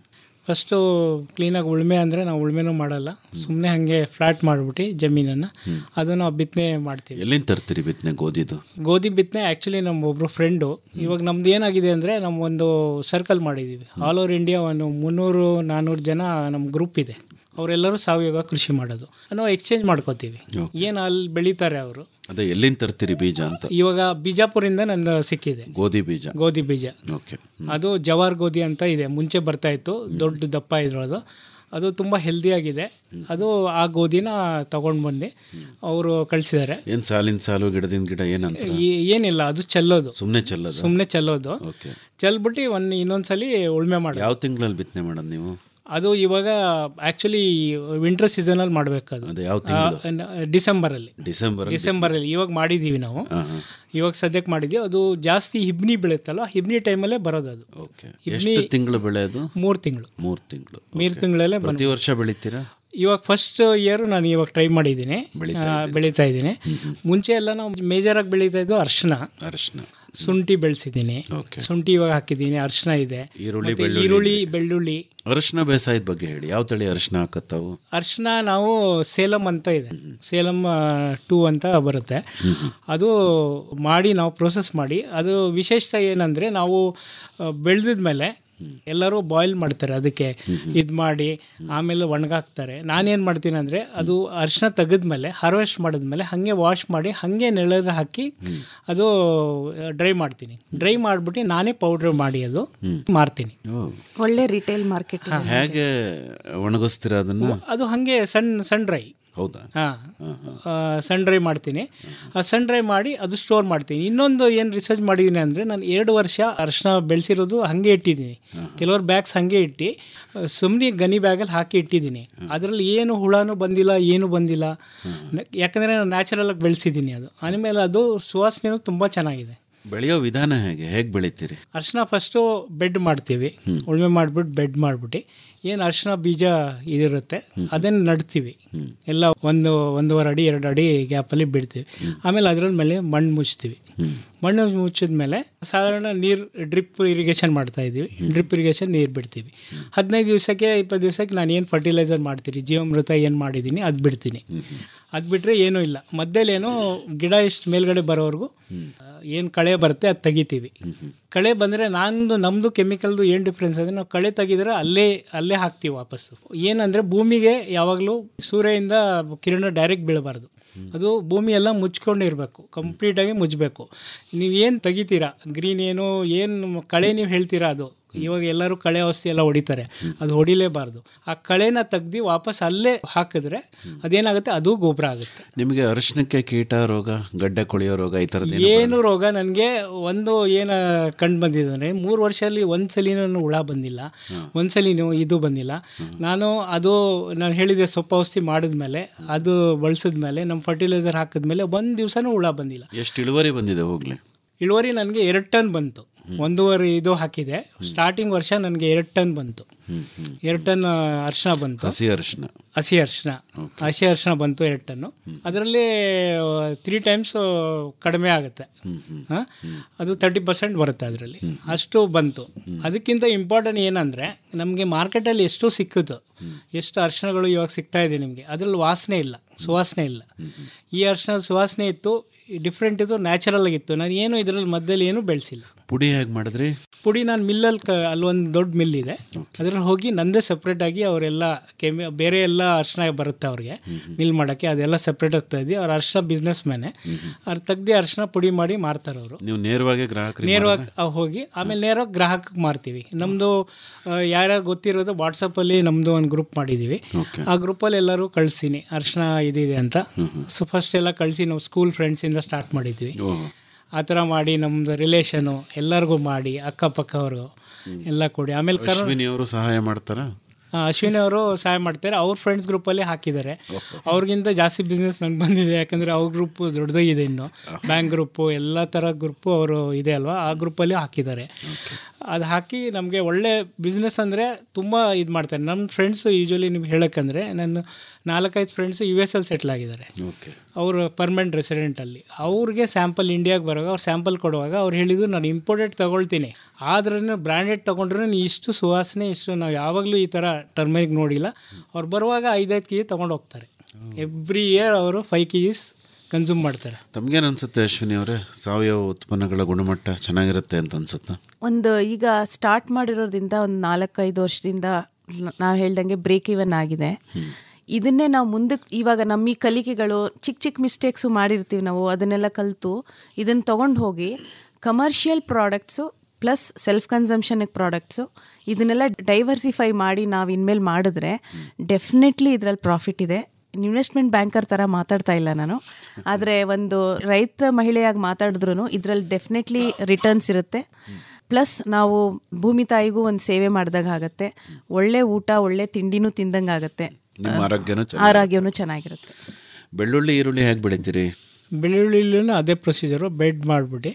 Speaker 8: ಫಸ್ಟು ಕ್ಲೀನಾಗಿ ಉಳುಮೆ ಅಂದರೆ ನಾವು ಉಳುಮೆನೂ ಮಾಡಲ್ಲ ಸುಮ್ಮನೆ ಹಾಗೆ ಫ್ಲಾಟ್ ಮಾಡಿಬಿಟ್ಟು ಜಮೀನನ್ನು ಅದು ನಾವು ಬಿತ್ತನೆ ಮಾಡ್ತೀವಿ
Speaker 6: ಎಲ್ಲಿಂದ ತರ್ತೀರಿ ಬಿತ್ತನೆ ಗೋಧಿದು
Speaker 8: ಗೋಧಿ ಬಿತ್ತನೆ ಆ್ಯಕ್ಚುಲಿ ನಮ್ಮ ಒಬ್ಬರು ಫ್ರೆಂಡು ಇವಾಗ ನಮ್ದು ಏನಾಗಿದೆ ಅಂದರೆ ನಮ್ಮ ಒಂದು ಸರ್ಕಲ್ ಮಾಡಿದ್ದೀವಿ ಆಲ್ ಓವರ್ ಇಂಡಿಯಾ ಒಂದು ಮುನ್ನೂರು ನಾನ್ನೂರು ಜನ ನಮ್ಮ ಗ್ರೂಪ್ ಇದೆ ಅವರೆಲ್ಲರೂ ಸಾವಯವ ಕೃಷಿ ಮಾಡೋದು ನಾವು ಎಕ್ಸ್ಚೇಂಜ್ ಮಾಡ್ಕೋತೀವಿ ಏನು ಅಲ್ಲಿ ಬೆಳೀತಾರೆ ಅವರು
Speaker 6: ಅದೇ ಎಲ್ಲಿಂದ ತರ್ತೀರಿ ಬೀಜ ಅಂತ
Speaker 8: ಇವಾಗ ಬಿಜಾಪುರಿಂದ ನನ್ನ ಸಿಕ್ಕಿದೆ
Speaker 6: ಗೋಧಿ ಬೀಜ
Speaker 8: ಗೋಧಿ ಬೀಜ
Speaker 6: ಓಕೆ
Speaker 8: ಅದು ಜವಾರ್ ಗೋಧಿ ಅಂತ ಇದೆ ಮುಂಚೆ ಬರ್ತಾ ಇತ್ತು ದೊಡ್ಡ ದಪ್ಪ ಇದ್ರದು ಅದು ತುಂಬ ಹೆಲ್ದಿಯಾಗಿದೆ ಅದು ಆ ಗೋಧಿನ ತಗೊಂಡು ಬಂದು ಅವರು ಕಳಿಸಿದ್ದಾರೆ
Speaker 6: ಏನ್ ಸಾಲಿನ ಸಾಲು ಗಿಡದಿಂದ ಗಿಡ ಏನಂತ
Speaker 8: ಏನಿಲ್ಲ ಅದು ಚೆಲ್ಲೋದು
Speaker 6: ಸುಮ್ಮನೆ ಚೆಲ್ಲೋದು
Speaker 8: ಸುಮ್ಮನೆ ಚೆಲ್ಲೋದು
Speaker 6: ಓಕೆ
Speaker 8: ಚೆಲ್ಬಿಟ್ಟು ಒಂದು ಇನ್ನೊಂದ್ಸಲಿ ಉಳುಮೆ ಮಾಡೋದು
Speaker 6: ಯಾವ ತಿಂಗಳಲ್ಲಿ ಬಿತ್ತನೆ ಮಾಡೋದು ನೀವು
Speaker 8: ಅದು ಇವಾಗ ಆಕ್ಚುಲಿ ವಿಂಟರ್ ಸೀಸನಲ್ಲಿ ಮಾಡಬೇಕು ಅದು
Speaker 6: ಅದು ಯಾವ ತಿಂಗಳು
Speaker 8: ಡಿಸೆಂಬರಲ್ಲಿ
Speaker 6: ಡಿಸೆಂಬರ್
Speaker 8: ಡಿಸೆಂಬರಲ್ಲಿ ಇವಾಗ ಮಾಡಿದ್ದೀವಿ ನಾವು
Speaker 6: ಹಾ, ಹಾ.
Speaker 8: ಇವಾಗ ಸದ್ಯಕ್ಕೆ ಮಾಡಿದ್ದೀವಿ ಅದು ಜಾಸ್ತಿ ಹಿಬ್ನಿ ಬೆಳೆಯುತ್ತಲ್ಲ ಹಿಬ್ನಿ ಟೈಮಲ್ಲೇ ಬರೋದು ಅದು
Speaker 6: ಓಕೆ
Speaker 8: ಹಿಬ್ನಿ
Speaker 6: ಎಷ್ಟು ತಿಂಗಳು ಬೆಳೆ ಅದು
Speaker 8: ಮೂರು ತಿಂಗಳು
Speaker 6: ಮೂರು ತಿಂಗಳು
Speaker 8: ಮೂರು ತಿಂಗಳಲ್ಲೇ
Speaker 6: ಪ್ರತಿ ವರ್ಷ ಬೆಳಿತೀರಾ
Speaker 8: ಇವಾಗ ಫಸ್ಟ್ ಇಯರ್ ನಾನು ಇವಾಗ ಟ್ರೈ ಮಾಡಿದ್ದೀನಿ ಆ, ಬೆಳೀತಾ ಇದ್ದೀನಿ ಮುಂಚೆ ಎಲ್ಲ ನಾವು ಮೇಜರಾಗಿ ಬೆಳೀತಾ ಇದ್ದು ಅರ್ಶಿನ
Speaker 6: ಅರಿಶಿನ
Speaker 8: ಶುಂಠಿ ಬೆಳೆಸಿದ್ದೀನಿ ಶುಂಠಿ ಇವಾಗ ಹಾಕಿದ್ದೀನಿ ಅರ್ಶಿನ ಇದೆ
Speaker 6: ಈರುಳ್ಳಿ,
Speaker 8: ಮತ್ತೆ
Speaker 6: ಬೆಳ್ಳುಳ್ಳಿ
Speaker 8: ಈರುಳ್ಳಿ ಬೆಳ್ಳುಳ್ಳಿ
Speaker 6: ಅರಿಶಿನ ಬೇಸಾಯದ ಬಗ್ಗೆ ಹೇಳಿ ಯಾವ ತಳಿ ಅರಿಶಿನ ಹಾಕತ್ತಾವು
Speaker 8: ಅರ್ಶಿನ ನಾವು ಸೇಲಂ ಅಂತ ಇದೆ ಸೇಲಂ ಟೂ ಅಂತ ಬರುತ್ತೆ ಅದು ಮಾಡಿ ನಾವು ಪ್ರೊಸೆಸ್ ಮಾಡಿ ಅದು ವಿಶೇಷತೆ ಏನಂದರೆ ನಾವು ಬೆಳೆದಿದ್ಮೇಲೆ ಎಲ್ಲರೂ ಬಾಯ್ಲ್ ಮಾಡ್ತಾರೆ ಅದಕ್ಕೆ ಇದು ಮಾಡಿ ಆಮೇಲೆ ಒಣಗಾಕ್ತಾರೆ ನಾನೇನು ಮಾಡ್ತೀನಿ ಅಂದರೆ ಅದು ಅರಿಶಿನ ತೆಗೆದ್ಮೇಲೆ ಹಾರ್ವೆಸ್ಟ್ ಮಾಡಿದ್ಮೇಲೆ ಹಾಗೆ ವಾಶ್ ಮಾಡಿ ಹಾಗೆ ನೆಲದ ಹಾಕಿ ಅದು ಡ್ರೈ ಮಾಡ್ತೀನಿ ಡ್ರೈ ಮಾಡಿಬಿಟ್ಟು ನಾನೇ ಪೌಡ್ರ್ ಮಾಡಿ ಅದು ಮಾರ್ತೀನಿ
Speaker 7: ಒಳ್ಳೆ ರಿಟೇಲ್ ಮಾರ್ಕೆಟ್
Speaker 6: ಹೇಗೆ ಒಣಗಿಸ್ತೀರಾ ಅದನ್ನ
Speaker 8: ಅದು ಹಾಗೆ ಸಣ್ಣ ಸಣ್ಣ ಡ್ರೈ
Speaker 6: ಹೌದಾ
Speaker 8: ಹಾಂ ಸನ್ ಡ್ರೈ ಮಾಡ್ತೀನಿ ಆ ಸನ್ ಡ್ರೈ ಮಾಡಿ ಅದು ಸ್ಟೋರ್ ಮಾಡ್ತೀನಿ ಇನ್ನೊಂದು ಏನು ರಿಸರ್ಚ್ ಮಾಡಿದ್ದೀನಿ ಅಂದರೆ ನಾನು ಎರಡು ವರ್ಷ ಅರಿಶಿನ ಬೆಳೆಸಿರೋದು ಹಾಗೆ ಇಟ್ಟಿದ್ದೀನಿ ಕೆಲವರು ಬ್ಯಾಗ್ಸ್ ಹಾಗೆ ಇಟ್ಟು ಸುಮ್ಮನೆ ಗನಿ ಬ್ಯಾಗಲ್ಲಿ ಹಾಕಿ ಇಟ್ಟಿದ್ದೀನಿ ಅದರಲ್ಲಿ ಏನು ಹುಳನೂ ಬಂದಿಲ್ಲ ಏನು ಬಂದಿಲ್ಲ ನ- ಯಾಕಂದರೆ ನಾನು ನ್ಯಾಚುರಲಾಗಿ ಬೆಳೆಸಿದ್ದೀನಿ ಅದು ಆಮೇಲೆ ಅದು ಸುವಾಸನೆಯೂ ತುಂಬ ಚೆನ್ನಾಗಿದೆ
Speaker 6: ಬೆಳೆಯೋ ವಿಧಾನ ಹೇಗೆ ಹೇಗೆ ಬೆಳಿತೀರಿ
Speaker 8: ಅರಿಶಿನ ಫಸ್ಟು ಬೆಡ್ ಮಾಡ್ತೀವಿ ಉಳುಮೆ ಮಾಡಿಬಿಟ್ಟು ಬೆಡ್ ಮಾಡಿಬಿಟ್ಟು ಏನು ಅರಿಶಿನ ಬೀಜ ಇದಿರುತ್ತೆ ಅದನ್ನು ನಡ್ತೀವಿ ಎಲ್ಲ ಒಂದು ಒಂದೂವರೆ ಅಡಿ ಎರಡು ಅಡಿ ಗ್ಯಾಪಲ್ಲಿ ಬಿಡ್ತೀವಿ ಆಮೇಲೆ ಅದರ ಮೇಲೆ ಮಣ್ಣು ಮುಚ್ತೀವಿ ಮಣ್ಣು ಮುಚ್ಚಿದ ಮೇಲೆ ಸಾಧಾರಣ ನೀರು ಡ್ರಿಪ್ ಇರಿಗೇಷನ್ ಮಾಡ್ತಾ ಇದ್ದೀವಿ ಡ್ರಿಪ್ ಇರಿಗೇಷನ್ ನೀರು ಬಿಡ್ತೀವಿ ಹದಿನೈದು ದಿವಸಕ್ಕೆ ಇಪ್ಪತ್ತು ದಿವಸಕ್ಕೆ ನಾನು ಏನು ಫರ್ಟಿಲೈಸರ್ ಮಾಡ್ತೀನಿ ಜೀವಾಮೃತ ಏನು ಮಾಡಿದ್ದೀನಿ ಅದು ಬಿಡ್ತೀನಿ ಅದು ಬಿಟ್ಟರೆ ಏನೂ ಇಲ್ಲ ಮಧ್ಯಲೇನೋ ಗಿಡ ಇಷ್ಟು ಮೇಲ್ಗಡೆ ಬರೋವರೆಗೂ ಏನು ಕಳೆ ಬರುತ್ತೆ ಅದು ತೆಗಿತೀವಿ ಕಳೆ ಬಂದರೆ ನಂದು ನಮ್ಮದು ಕೆಮಿಕಲ್ದು ಏನು ಡಿಫ್ರೆನ್ಸ್ ಅಂದರೆ ನಾವು ಕಳೆ ತೆಗಿದ್ರೆ ಅಲ್ಲೇ ಅಲ್ಲೇ ಹಾಕ್ತೀವಿ ವಾಪಸ್ಸು ಏನಂದರೆ ಭೂಮಿಗೆ ಯಾವಾಗಲೂ ಸೂರ್ಯದಿಂದ ಕಿರಣ ಡೈರೆಕ್ಟ್ ಬೀಳಬಾರ್ದು ಅದು ಭೂಮಿ ಎಲ್ಲ ಮುಚ್ಕೊಂಡಿರಬೇಕು ಕಂಪ್ಲೀಟಾಗಿ ಮುಚ್ಚಬೇಕು ನೀವು ಏನು ತೆಗಿತೀರಾ ಗ್ರೀನ್ ಏನು ಏನು ಕಳೆ ನೀವು ಹೇಳ್ತೀರಾ ಅದು ಇವಾಗ ಎಲ್ಲರೂ ಕಳೆ ಔಷಧಿ ಎಲ್ಲ ಹೊಡಿತಾರೆ ಅದು ಹೊಡಿಲೇಬಾರ್ದು ಆ ಕಳೆನ ತೆಗ್ದು ವಾಪಸ್ ಅಲ್ಲೇ ಹಾಕಿದ್ರೆ ಅದೇನಾಗುತ್ತೆ ಅದು ಗೊಬ್ಬರ ಆಗುತ್ತೆ
Speaker 6: ನಿಮಗೆ ಅರಿಶಿನಕ್ಕೆ ಕೀಟ ರೋಗ ಗಡ್ಡೆ ಕೊಳೆಯೋ ರೋಗ ಈ ಥರದ್ದು
Speaker 8: ಏನು ರೋಗ ನನಗೆ ಒಂದು ಏನು ಕಂಡು ಬಂದಿದೆ ಅಂದರೆ ಮೂರು ವರ್ಷದಲ್ಲಿ ಒಂದ್ಸಲಿ ನಾನು ಹುಳ ಬಂದಿಲ್ಲ ಒಂದ್ಸಲಿನೂ ಇದು ಬಂದಿಲ್ಲ ನಾನು ಅದು ನಾನು ಹೇಳಿದೆ ಸೊಪ್ಪು ಔಷಧಿ ಮಾಡಿದ್ಮೇಲೆ ಅದು ಬಳಸಿದ್ಮೇಲೆ ನಮ್ಮ ಫರ್ಟಿಲೈಸರ್ ಹಾಕಿದ್ಮೇಲೆ ಒಂದು ದಿವಸನೂ ಹುಳ ಬಂದಿಲ್ಲ
Speaker 6: ಎಷ್ಟು ಇಳುವರಿ ಬಂದಿದೆ ಹೋಗ್ಲಿ
Speaker 8: ಇಳುವರಿ ನನಗೆ ಎರಡು ಟನ್ ಬಂತು ಒಂದೂವರೆ ಇದು ಹಾಕಿದೆ ಸ್ಟಾರ್ಟಿಂಗ್ ವರ್ಷ ನನಗೆ ಎರಡು ಟನ್ ಬಂತು ಎರಡು ಟನ್ ಅರಿಶಿನ ಬಂತು
Speaker 6: ಹಸಿ ಅರಿಶಿನ
Speaker 8: ಹಸಿ ಅರಿಶಿನ ಹಸಿ ಅರಿಶಿನ ಬಂತು ಎರಡು ಟನ್ನು ಅದರಲ್ಲಿ ತ್ರೀ ಟೈಮ್ಸ್ ಕಡಿಮೆ ಆಗುತ್ತೆ ಹ? ಅದು ತರ್ಟಿ ಪರ್ಸೆಂಟ್ ಬರುತ್ತೆ ಅದರಲ್ಲಿ ಅಷ್ಟು ಬಂತು ಅದಕ್ಕಿಂತ ಇಂಪಾರ್ಟೆಂಟ್ ಏನಂದರೆ ನಮಗೆ ಮಾರ್ಕೆಟಲ್ಲಿ ಎಷ್ಟು ಸಿಕ್ಕಿತು ಎಷ್ಟು ಅರಿಶಿನಗಳು ಇವಾಗ ಸಿಗ್ತಾ ಇದೆ ನಿಮಗೆ ಅದರಲ್ಲಿ ವಾಸನೆ ಇಲ್ಲ ಸುವಾಸನೆ ಇಲ್ಲ ಈ ಅರಿಶಿನ ಸುವಾಸನೆ ಇತ್ತು ಡಿಫ್ರೆಂಟ್ ಇದು ನ್ಯಾಚುರಲ್ ಆಗಿತ್ತು ನಾನು ಏನು ಇದರಲ್ಲಿ ಮಧ್ಯದಲ್ಲಿ ಏನು ಬೆಳೆಸಿಲ್ಲ
Speaker 6: ಪುಡಿ ಹೇಗೆ ಮಾಡಿದ್ರಿ
Speaker 8: ಪುಡಿ ನಾನು ಮಿಲ್ಲಲ್ಲಿ ಕ ಅಲ್ಲೊಂದು ದೊಡ್ಡ ಮಿಲ್ ಇದೆ ಅದ್ರಲ್ಲಿ ಹೋಗಿ ನಂದೇ ಸಪ್ರೇಟಾಗಿ ಅವರೆಲ್ಲ ಕೆಮಿ ಬೇರೆ ಎಲ್ಲ ಅರ್ಶಿನ ಬರುತ್ತೆ ಅವ್ರಿಗೆ ಮಿಲ್ ಮಾಡೋಕ್ಕೆ ಅದೆಲ್ಲ ಸಪ್ರೇಟ್ ಆಗ್ತಾ ಇದ್ವಿ ಅವ್ರ ಅರ್ಶಿನ ಬಿಸ್ನೆಸ್ ಮ್ಯಾನೆ ಅವ್ರು ತೆಗ್ದು ಅರ್ಶಿನ ಪುಡಿ ಮಾಡಿ ಮಾರ್ತಾರೆ ಅವರು
Speaker 6: ನೀವು ನೇರವಾಗಿ ಗ್ರಾಹಕರಿಗೆ
Speaker 8: ನೇರವಾಗಿ ಅವ್ ಹೋಗಿ ಆಮೇಲೆ ನೇರವಾಗಿ ಗ್ರಾಹಕಕ್ಕೆ ಮಾರ್ತೀವಿ ನಮ್ಮದು ಯಾರ್ಯಾರು ಗೊತ್ತಿರೋದು ವಾಟ್ಸಪ್ಪಲ್ಲಿ ನಮ್ಮದು ಒಂದು ಗ್ರೂಪ್ ಮಾಡಿದ್ದೀವಿ ಆ ಗ್ರೂಪಲ್ಲಿ ಎಲ್ಲರೂ ಕಳಿಸ್ತೀನಿ ಅರ್ಶಿನ ಇದಿದೆ ಅಂತ ಸೊ ಫಸ್ಟ್ ಎಲ್ಲ ಕಳಿಸಿ ನಾವು ಸ್ಕೂಲ್ ಫ್ರೆಂಡ್ಸಿಂದ ಸ್ಟಾರ್ಟ್ ಮಾಡಿದ್ವಿ ಆ ಥರ ಮಾಡಿ ನಮ್ಮದು ರಿಲೇಷನು ಎಲ್ಲರಿಗೂ ಮಾಡಿ ಅಕ್ಕಪಕ್ಕವರು ಎಲ್ಲ ಕೊಡಿ ಆಮೇಲೆ ಕರ್
Speaker 6: ಅಶ್ವಿನಿ ಅವರು ಸಹಾಯ ಮಾಡ್ತಾರಾ
Speaker 8: ಆ, ಅಶ್ವಿನಿ ಅವರು ಸಹಾಯ ಮಾಡ್ತಾರೆ ಅವ್ರ ಫ್ರೆಂಡ್ಸ್ ಗ್ರೂಪಲ್ಲಿ ಹಾಕಿದ್ದಾರೆ ಅವ್ರಿಗಿಂತ ಜಾಸ್ತಿ ಬಿಸ್ನೆಸ್ ನಂಗೆ ಬಂದಿದೆ ಯಾಕಂದರೆ ಅವ್ರ ಗ್ರೂಪ್ ದೊಡ್ಡದಾಗಿದೆ ಇನ್ನು ಬ್ಯಾಂಕ್ ಗ್ರೂಪು ಎಲ್ಲ ಥರ ಗ್ರೂಪು ಅವರು ಇದೆ ಅಲ್ವಾ ಆ ಗ್ರೂಪಲ್ಲಿ ಹಾಕಿದ್ದಾರೆ ಅದು ಹಾಕಿ ನಮಗೆ ಒಳ್ಳೆ ಬಿಸ್ನೆಸ್ ಅಂದರೆ ತುಂಬ ಇದು ಮಾಡ್ತಾರೆ ನಮ್ಮ ಫ್ರೆಂಡ್ಸು ಯೂಶ್ವಲಿ ನಿಮ್ಗೆ ಹೇಳೋಕ್ಕಂದ್ರೆ ನನ್ನ ನಾಲ್ಕೈದು ಫ್ರೆಂಡ್ಸು ಯು ಎಸ್ ಅಲ್ಲಿ ಸೆಟ್ಲ್ ಆಗಿದ್ದಾರೆ ಅವರು ಪರ್ಮನೆಂಟ್ ರೆಸಿಡೆಂಟಲ್ಲಿ ಅವ್ರಿಗೆ ಸ್ಯಾಂಪಲ್ ಇಂಡಿಯಾಗೆ ಬರುವಾಗ ಅವ್ರು ಸ್ಯಾಂಪಲ್ ಕೊಡುವಾಗ ಅವ್ರು ಹೇಳಿದ್ದು ನಾನು ಇಂಪೋರ್ಟೆಡ್ ತೊಗೊಳ್ತೀನಿ ಆದ್ರೂ ಬ್ರ್ಯಾಂಡೆಡ್ ತೊಗೊಂಡ್ರೆ ನೀ ಇಷ್ಟು ಸುವಾಸನೆ ಇಷ್ಟು ನಾವು ಯಾವಾಗಲೂ ಈ ಥರ ಟರ್ಮರಿಕ್ ನೋಡಿಲ್ಲ ಅವ್ರು ಬರುವಾಗ ಐದೈದು ಕೆ ಜಿ ತೊಗೊಂಡು ಹೋಗ್ತಾರೆ ಎವ್ರಿ ಇಯರ್ ಅವರು ಫೈವ್ ಕೆ ಜಿಸ್ ಕನ್ಸ್ಯೂಮ್ ಮಾಡ್ತಾರೆ
Speaker 6: ತಮ್ಗೇನು ಅನ್ಸುತ್ತೆ ಅಶ್ವಿನಿ ಅವರೇ ಸಾವಯವ ಉತ್ಪನ್ನಗಳ ಗುಣಮಟ್ಟ ಚೆನ್ನಾಗಿರುತ್ತೆ ಅಂತ ಅನ್ಸುತ್ತಾ
Speaker 7: ಒಂದು ಈಗ ಸ್ಟಾರ್ಟ್ ಮಾಡಿರೋದ್ರಿಂದ ಒಂದು ನಾಲ್ಕೈದು ವರ್ಷದಿಂದ ನಾವು ಹೇಳ್ದಂಗೆ ಬ್ರೇಕ್ ಇವನ್ ಆಗಿದೆ ಇದನ್ನೇ ನಾವು ಮುಂದಕ್ಕೆ ಇವಾಗ ನಮ್ಮ ಈ ಕಲಿಕೆಗಳು ಚಿಕ್ಕ ಚಿಕ್ಕ ಮಿಸ್ಟೇಕ್ಸು ಮಾಡಿರ್ತೀವಿ ನಾವು ಅದನ್ನೆಲ್ಲ ಕಲಿತು ಇದನ್ನು ತೊಗೊಂಡು ಹೋಗಿ ಕಮರ್ಷಿಯಲ್ ಪ್ರಾಡಕ್ಟ್ಸು ಪ್ಲಸ್ ಸೆಲ್ಫ್ ಕನ್ಸಂಪ್ಷನಿಗೆ ಪ್ರಾಡಕ್ಟ್ಸು ಇದನ್ನೆಲ್ಲ ಡೈವರ್ಸಿಫೈ ಮಾಡಿ ನಾವು ಇನ್ಮೇಲೆ ಮಾಡಿದ್ರೆ ಡೆಫಿನೆಟ್ಲಿ ಇದರಲ್ಲಿ ಪ್ರಾಫಿಟ್ ಇದೆ ಇನ್ವೆಸ್ಟ್ಮೆಂಟ್ ಬ್ಯಾಂಕರ್ ಥರ ಮಾತಾಡ್ತಾ ಇಲ್ಲ ನಾನು ಆದರೆ ಒಂದು ರೈತ ಮಹಿಳೆಯಾಗಿ ಮಾತಾಡಿದ್ರು ಇದರಲ್ಲಿ ಡೆಫಿನೆಟ್ಲಿ ರಿಟರ್ನ್ಸ್ ಇರುತ್ತೆ ಪ್ಲಸ್ ನಾವು ಭೂಮಿ ತಾಯಿಗೂ ಒಂದು ಸೇವೆ ಮಾಡಿದಾಗ ಆಗುತ್ತೆ ಒಳ್ಳೆ ಊಟ ಒಳ್ಳೆ ತಿಂಡಿನೂ ತಿಂದಂಗೆ ಆಗುತ್ತೆ
Speaker 6: ನಿಮ್ಮ ಆರೋಗ್ಯನೂ ಚೆನ್ನಾಗಿ
Speaker 7: ಆರೋಗ್ಯನೂ ಚೆನ್ನಾಗಿರುತ್ತೆ
Speaker 6: ಬೆಳ್ಳುಳ್ಳಿ ಈರುಳ್ಳಿ ಹೇಗೆ ಬೆಳಿತೀರಿ
Speaker 8: ಬೆಳ್ಳುಳ್ಳಿಲೂ ಅದೇ ಪ್ರೊಸೀಜರು ಬೆಡ್ ಮಾಡಿಬಿಟ್ಟು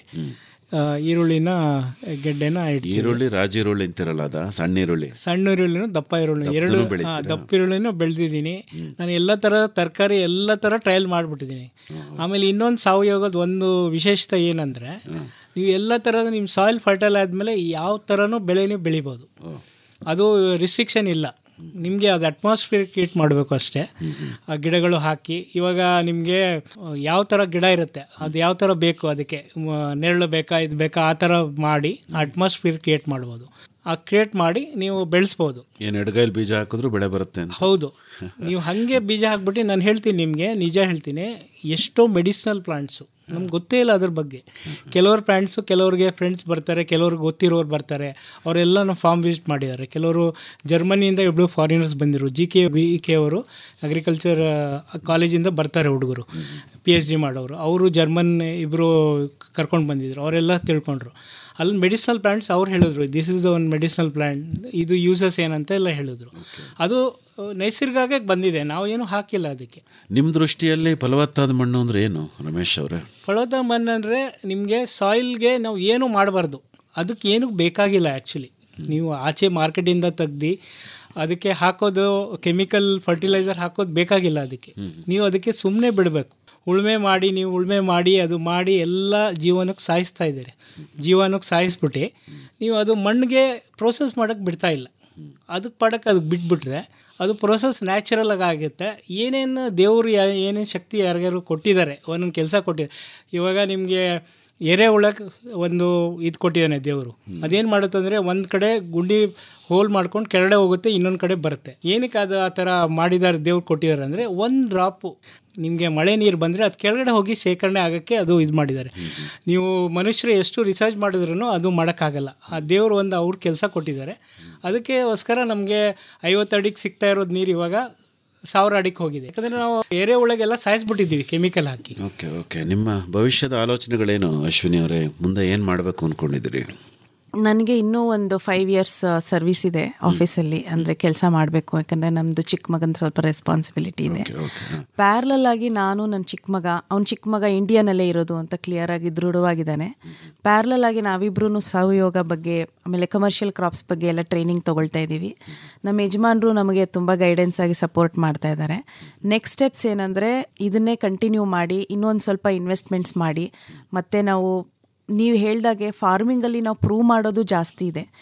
Speaker 8: ಈರುಳ್ಳಿನ ಗೆಡ್ಡೆನ ಇಡ್ತೀವಿ
Speaker 6: ಈರುಳ್ಳಿ ರಾಜ ಈರುಳ್ಳಿ ಅಂತಿರಲ್ಲ ಅದ ಸಣ್ಣ ಈರುಳ್ಳಿ
Speaker 8: ಸಣ್ಣ ಈರುಳ್ಳಿನೂ ದಪ್ಪ ಈರುಳ್ಳಿ
Speaker 6: ದಪ್ಪನೂ
Speaker 8: ಎರಡು
Speaker 6: ಬೆಳಿತೀರಾ?
Speaker 8: ಹಾ, ದಪ್ಪ ಈರುಳ್ಳಿನೂ ಬೆಳೆದಿದ್ದೀನಿ ನಾನು ಎಲ್ಲ ಥರ ತರಕಾರಿ ಎಲ್ಲ ಥರ ಟ್ರಯಲ್ ಮಾಡಿಬಿಟ್ಟಿದ್ದೀನಿ ಆಮೇಲೆ ಇನ್ನೊಂದು ಸಾವಯವದ ಒಂದು ವಿಶೇಷತೆ ಏನಂದರೆ ನೀವು ಎಲ್ಲ ಥರದ ನಿಮ್ಮ ಸಾಯಿಲ್ ಫರ್ಟೈಲ್ ಆದಮೇಲೆ ಯಾವ ಥರನೂ ಬೆಳೆನೂ ಬೆಳಿಬೋದು ಅದು ರಿಸ್ಟ್ರಿಕ್ಷನ್ ಇಲ್ಲ ನಿಮಗೆ ಅದು ಅಟ್ಮಾಸ್ಫಿಯರ್ ಕ್ರಿಯೇಟ್ ಮಾಡಬೇಕು ಅಷ್ಟೇ ಆ ಗಿಡಗಳು ಹಾಕಿ ಇವಾಗ ನಿಮಗೆ ಯಾವ ಥರ ಗಿಡ ಇರುತ್ತೆ ಅದು ಯಾವ ಥರ ಬೇಕು ಅದಕ್ಕೆ ಮ, ನೆರಳು ಬೇಕಾ ಇದು ಬೇಕಾ ಆ ಥರ ಮಾಡಿ ಅಟ್ಮಾಸ್ಫಿಯರ್ ಕ್ರಿಯೇಟ್ ಮಾಡ್ಬೋದು ಆ ಕ್ರಿಯೇಟ್ ಮಾಡಿ ನೀವು ಬೆಳೆಸ್ಬೋದು
Speaker 6: ಏನು ಎಡಗೈಲಿ ಬೀಜ ಹಾಕಿದ್ರು ಬೆಳೆ ಬರುತ್ತೆ ಅಂತ
Speaker 8: ಹೌದು ನೀವು ಹಾಗೆ ಬೀಜ ಹಾಕ್ಬಿಟ್ಟು ನಾನು ಹೇಳ್ತೀನಿ ನಿಮಗೆ ನಿಜ ಹೇಳ್ತೀನಿ ಎಷ್ಟೋ ಮೆಡಿಸಿನಲ್ ಪ್ಲಾಂಟ್ಸು ನಮ್ಗೆ ಗೊತ್ತೇ ಇಲ್ಲ ಅದ್ರ ಬಗ್ಗೆ ಕೆಲವರು ಪ್ಲಾಂಟ್ಸು ಕೆಲವ್ರಿಗೆ ಫ್ರೆಂಡ್ಸ್ ಬರ್ತಾರೆ ಕೆಲವ್ರಿಗೆ ಗೊತ್ತಿರೋರು ಬರ್ತಾರೆ ಅವರೆಲ್ಲ ನಮ್ಮ ಫಾರ್ಮ್ ವಿಸಿಟ್ ಮಾಡಿದ್ದಾರೆ ಕೆಲವರು ಜರ್ಮನಿಯಿಂದ ಇಬ್ಬರು ಫಾರಿನರ್ಸ್ ಬಂದಿರು ಜಿ ಕೆ ವಿ ಕೆ ಅವರು ಅಗ್ರಿಕಲ್ಚರ್ ಕಾಲೇಜಿಂದ ಬರ್ತಾರೆ ಹುಡುಗರು ಪಿ ಎಚ್ ಡಿ ಮಾಡೋರು ಅವರು ಜರ್ಮನ್ ಇಬ್ಬರು ಕರ್ಕೊಂಡು ಬಂದಿದ್ರು ಅವರೆಲ್ಲ ತಿಳ್ಕೊಂಡ್ರು ಅಲ್ಲಿ ಮೆಡಿಸಿನಲ್ ಪ್ಲಾಂಟ್ಸ್ ಅವ್ರು ಹೇಳಿದ್ರು this is one medicinal plant ಇದು ಯೂಸಸ್ ಏನಂತ ಎಲ್ಲ ಹೇಳಿದ್ರು ಅದು ನೈಸರ್ಗಿಕವಾಗಿ ಬಂದಿದೆ ನಾವು ಏನು ಹಾಕಿಲ್ಲ ಅದಕ್ಕೆ
Speaker 6: ನಿಮ್ಮ ದೃಷ್ಟಿಯಲ್ಲಿ ಫಲವತ್ತಾದ ಮಣ್ಣು ಅಂದ್ರೆ ಏನು ರಮೇಶ್ ಅವರೇ
Speaker 8: ಫಲವತ್ತ ಮಣ್ಣು ಅಂದರೆ ನಿಮಗೆ ಸಾಯಿಲ್ಗೆ ನಾವು ಏನು ಮಾಡಬಾರ್ದು ಅದಕ್ಕೆ ಏನೂ ಬೇಕಾಗಿಲ್ಲ ಆ್ಯಕ್ಚುಲಿ ನೀವು ಆಚೆ ಮಾರ್ಕೆಟಿಂದ ತೆಗ್ದು ಅದಕ್ಕೆ ಹಾಕೋದು ಕೆಮಿಕಲ್ ಫರ್ಟಿಲೈಸರ್ ಹಾಕೋದು ಬೇಕಾಗಿಲ್ಲ ಅದಕ್ಕೆ ನೀವು ಅದಕ್ಕೆ ಸುಮ್ಮನೆ ಬಿಡಬೇಕು ಉಳುಮೆ ಮಾಡಿ ನೀವು ಉಳುಮೆ ಮಾಡಿ ಅದು ಮಾಡಿ ಎಲ್ಲ ಜೀವನಕ್ಕೆ ಸಾಯಿಸ್ತಾ ಇದ್ದಾರೆ ಜೀವನಕ್ಕೆ ಸಾಯಿಸ್ಬಿಟ್ಟು ನೀವು ಅದು ಮಣ್ಣಿಗೆ ಪ್ರೋಸೆಸ್ ಮಾಡೋಕ್ಕೆ ಬಿಡ್ತಾ ಇಲ್ಲ ಅದಕ್ಕೆ ಪಡಕ್ಕೆ ಅದಕ್ಕೆ ಬಿಟ್ಬಿಟ್ರೆ ಅದು ಪ್ರೊಸೆಸ್ ನ್ಯಾಚುರಲ್ ಆಗಿ ಆಗುತ್ತೆ ಏನೇನು ದೇವರು ಯಾ ಏನೇನು ಶಕ್ತಿ ಯಾರಿಗಾರು ಕೊಟ್ಟಿದ್ದಾರೆ ಒಂದೊಂದು ಕೆಲಸ ಕೊಟ್ಟಿದ್ದಾರೆ ಇವಾಗ ನಿಮಗೆ ಎರೆಹುಳಕ್ಕೆ ಒಂದು ಇದು ಕೊಟ್ಟಿದ್ದಾನೆ ದೇವರು ಅದೇನು ಮಾಡುತ್ತೆ ಅಂದರೆ ಒಂದು ಕಡೆ ಗುಂಡಿ ಹೋಲ್ ಮಾಡ್ಕೊಂಡು ಕೆಳಗಡೆ ಹೋಗುತ್ತೆ ಇನ್ನೊಂದು ಕಡೆ ಬರುತ್ತೆ ಏನಕ್ಕೆ ಅದು ಆ ಥರ ಮಾಡಿದ್ದಾರೆ ದೇವ್ರು ಕೊಟ್ಟಿದ್ದಾರೆ ಅಂದರೆ ಒಂದು ಡ್ರಾಪು ನಿಮಗೆ ಮಳೆ ನೀರು ಬಂದರೆ ಅದು ಕೆಳಗಡೆ ಹೋಗಿ ಶೇಖರಣೆ ಆಗೋಕ್ಕೆ ಅದು ಇದು ಮಾಡಿದ್ದಾರೆ ನೀವು ಮನುಷ್ಯರು ಎಷ್ಟು ರಿಸರ್ಚ್ ಮಾಡಿದ್ರೂ ಅದು ಮಾಡೋಕ್ಕಾಗಲ್ಲ ಆ ದೇವರು ಒಂದು ಅವ್ರ ಕೆಲಸ ಕೊಟ್ಟಿದ್ದಾರೆ ಅದಕ್ಕೋಸ್ಕರ ನಮಗೆ ಐವತ್ತು ಅಡಿಗೆ ಸಿಗ್ತಾ ಇರೋದು ನೀರು ಇವಾಗ ಸಾವಿರ ಅಡಿಗೆ ಹೋಗಿದೆ ಯಾಕಂದರೆ ನಾವು ಏರೆ ಒಳಗೆಲ್ಲ ಸಾಯಿಸ್ಬಿಟ್ಟಿದ್ದೀವಿ ಕೆಮಿಕಲ್ ಹಾಕಿ
Speaker 6: ಓಕೆ ಓಕೆ ನಿಮ್ಮ ಭವಿಷ್ಯದ ಆಲೋಚನೆಗಳೇನು ಅಶ್ವಿನಿ ಅವರೇ ಮುಂದೆ ಏನು ಮಾಡಬೇಕು ಅಂದ್ಕೊಂಡಿದ್ದೀರಿ
Speaker 7: ನನಗೆ ಇನ್ನೂ ಒಂದು ಫೈವ್ ಇಯರ್ಸ್ ಸರ್ವಿಸ್ ಇದೆ ಆಫೀಸಲ್ಲಿ ಅಂದರೆ ಕೆಲಸ ಮಾಡಬೇಕು ಯಾಕಂದರೆ ನಮ್ಮದು ಚಿಕ್ಕ ಮಗನ ಸ್ವಲ್ಪ ರೆಸ್ಪಾನ್ಸಿಬಿಲಿಟಿ ಇದೆ ಪ್ಯಾರಲಲ್ ಆಗಿ ನಾನು ನನ್ನ ಚಿಕ್ಕ ಮಗ ಅವ್ನ ಚಿಕ್ಕ ಮಗ ಇಂಡಿಯಾನಲ್ಲೇ ಇರೋದು ಅಂತ ಕ್ಲಿಯರ್ ಆಗಿ ದೃಢವಾಗಿದ್ದಾನೆ ಪ್ಯಾರಲಲ್ ಆಗಿ ನಾವಿಬ್ರು ಸಾವಯೋಗ ಬಗ್ಗೆ ಆಮೇಲೆ ಕಮರ್ಷಿಯಲ್ ಕ್ರಾಪ್ಸ್ ಬಗ್ಗೆ ಎಲ್ಲ ಟ್ರೈನಿಂಗ್ ತೊಗೊಳ್ತಾ ಇದ್ದೀವಿ ನಮ್ಮ ಯಜಮಾನರು ನಮಗೆ ತುಂಬ ಗೈಡೆನ್ಸ್ ಆಗಿ ಸಪೋರ್ಟ್ ಮಾಡ್ತಾ ಇದ್ದಾರೆ ನೆಕ್ಸ್ಟ್ ಸ್ಟೆಪ್ಸ್ ಏನಂದರೆ ಇದನ್ನೇ ಕಂಟಿನ್ಯೂ ಮಾಡಿ ಇನ್ನೊಂದು ಸ್ವಲ್ಪ ಇನ್ವೆಸ್ಟ್ಮೆಂಟ್ಸ್ ಮಾಡಿ ಮತ್ತು ನಾವು ನೀವು ಹೇಳ್ದಾಗೆ ಫಾರ್ಮಿಂಗಲ್ಲಿ ನಾವು ಪ್ರೂವ್ ಮಾಡೋದು ಜಾಸ್ತಿ ಇದೆ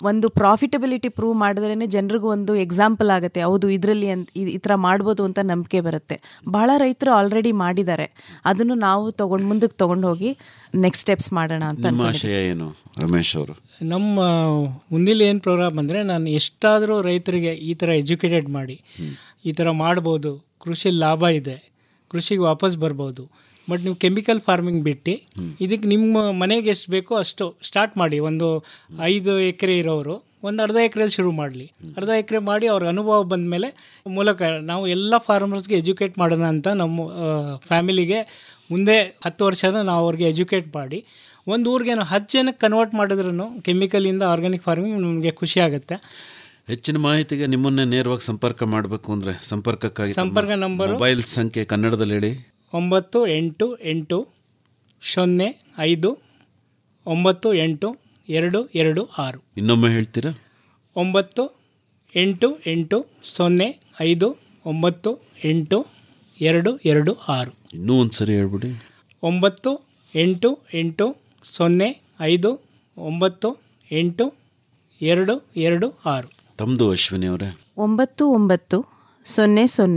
Speaker 7: ಒಂದು ಪ್ರಾಫಿಟಬಿಲಿಟಿ ಪ್ರೂವ್ ಮಾಡಿದ್ರೇ ಜನರಿಗೂ ಒಂದು ಎಕ್ಸಾಂಪಲ್ ಆಗುತ್ತೆ ಹೌದು ಇದರಲ್ಲಿ ಅಂತ ಈ ಥರ ಮಾಡ್ಬೋದು ಅಂತ ನಂಬಿಕೆ ಬರುತ್ತೆ ಬಹಳ ರೈತರು ಆಲ್ರೆಡಿ ಮಾಡಿದ್ದಾರೆ ಅದನ್ನು ನಾವು ತಗೊಂಡು ಮುಂದಕ್ಕೆ ತೊಗೊಂಡು ಹೋಗಿ ನೆಕ್ಸ್ಟ್ ಸ್ಟೆಪ್ಸ್ ಮಾಡೋಣ ಅಂತ
Speaker 6: ನಿಮ್ಮ
Speaker 7: ಅನ್ಕೊಂಡಿದ್ದೀವಿ.
Speaker 6: ಆಶಯ ಏನು ರಮೇಶ್ ಅವರು
Speaker 8: ನಮ್ಮ ಮುಂದಿನ ಏನು ಪ್ರೋಗ್ರಾಮ್ ಅಂದರೆ ನಾನು ಎಷ್ಟಾದರೂ ರೈತರಿಗೆ ಈ ಥರ ಎಜುಕೇಟೆಡ್ ಮಾಡಿ ಈ ಥರ ಮಾಡ್ಬೋದು ಕೃಷಿ ಲಾಭ ಇದೆ ಕೃಷಿಗೆ ವಾಪಸ್ ಬರ್ಬೋದು ಬಟ್ ನೀವು ಕೆಮಿಕಲ್ ಫಾರ್ಮಿಂಗ್ ಬಿಟ್ಟು ಇದಕ್ಕೆ ನಿಮ್ಮ ಮನೆಗೆ ಎಷ್ಟು ಬೇಕೋ ಅಷ್ಟು ಸ್ಟಾರ್ಟ್ ಮಾಡಿ ಒಂದು ಐದು ಎಕರೆ ಇರೋರು ಒಂದು ಅರ್ಧ ಎಕರೆಯಲ್ಲಿ ಶುರು ಮಾಡಲಿ ಅರ್ಧ ಎಕರೆ ಮಾಡಿ ಅವ್ರ ಅನುಭವ ಬಂದ ಮೇಲೆ ಮೂಲಕ ನಾವು ಎಲ್ಲ ಫಾರ್ಮರ್ಸ್ಗೆ ಎಜುಕೇಟ್ ಮಾಡೋಣ ಅಂತ ನಮ್ಮ ಫ್ಯಾಮಿಲಿಗೆ ಮುಂದೆ ಹತ್ತು ವರ್ಷದ ನಾವು ಅವ್ರಿಗೆ ಎಜುಕೇಟ್ ಮಾಡಿ ಒಂದು ಊರಿಗೆ ನಾವು ಹತ್ತು ಜನಕ್ಕೆ ಕನ್ವರ್ಟ್ ಮಾಡಿದ್ರೂ ಕೆಮಿಕಲಿಂದ ಆರ್ಗ್ಯಾನಿಕ್ ಫಾರ್ಮಿಂಗ್ ನಮಗೆ ಖುಷಿ ಆಗುತ್ತೆ
Speaker 6: ಹೆಚ್ಚಿನ ಮಾಹಿತಿಗೆ ನಿಮ್ಮನ್ನೇ ನೇರವಾಗಿ ಸಂಪರ್ಕ ಮಾಡಬೇಕು ಅಂದ್ರೆ ಸಂಪರ್ಕಕ್ಕಾಗಿ ತಮ್ಮ
Speaker 8: ಸಂಪರ್ಕ ನಂಬರು?
Speaker 6: ಮೊಬೈಲ್ ಸಂಖ್ಯೆ ಕನ್ನಡದಲ್ಲಿ ಹೇಳಿ
Speaker 8: ಒಂಬತ್ತು ಎಂಟು ಎಂಟು ಸೊನ್ನೆ ಐದು ಒಂಬತ್ತು ಎಂಟು ಎರಡು ಎರಡು ಆರು
Speaker 6: ಇನ್ನೊಮ್ಮೆ ಹೇಳ್ತೀರಾ
Speaker 8: ಒಂಬತ್ತು ಎಂಟು ಎಂಟು ಸೊನ್ನೆ ಐದು ಒಂಬತ್ತು ಎಂಟು ಎರಡು ಎರಡು ಆರು
Speaker 6: ಇನ್ನೂ ಒಂದು ಸರಿ ಹೇಳ್ಬಿಡಿ
Speaker 8: ಒಂಬತ್ತು ಎಂಟು ಎಂಟು ಸೊನ್ನೆ ಐದು ಒಂಬತ್ತು ಎಂಟು ಎರಡು ಎರಡು ಆರು
Speaker 6: ತಮ್ಮದು ಅಶ್ವಿನಿ ಅವರೇ
Speaker 7: ಒಂಬತ್ತು ಒಂಬತ್ತು ಸೊನ್ನೆ ಸೊನ್ನೆ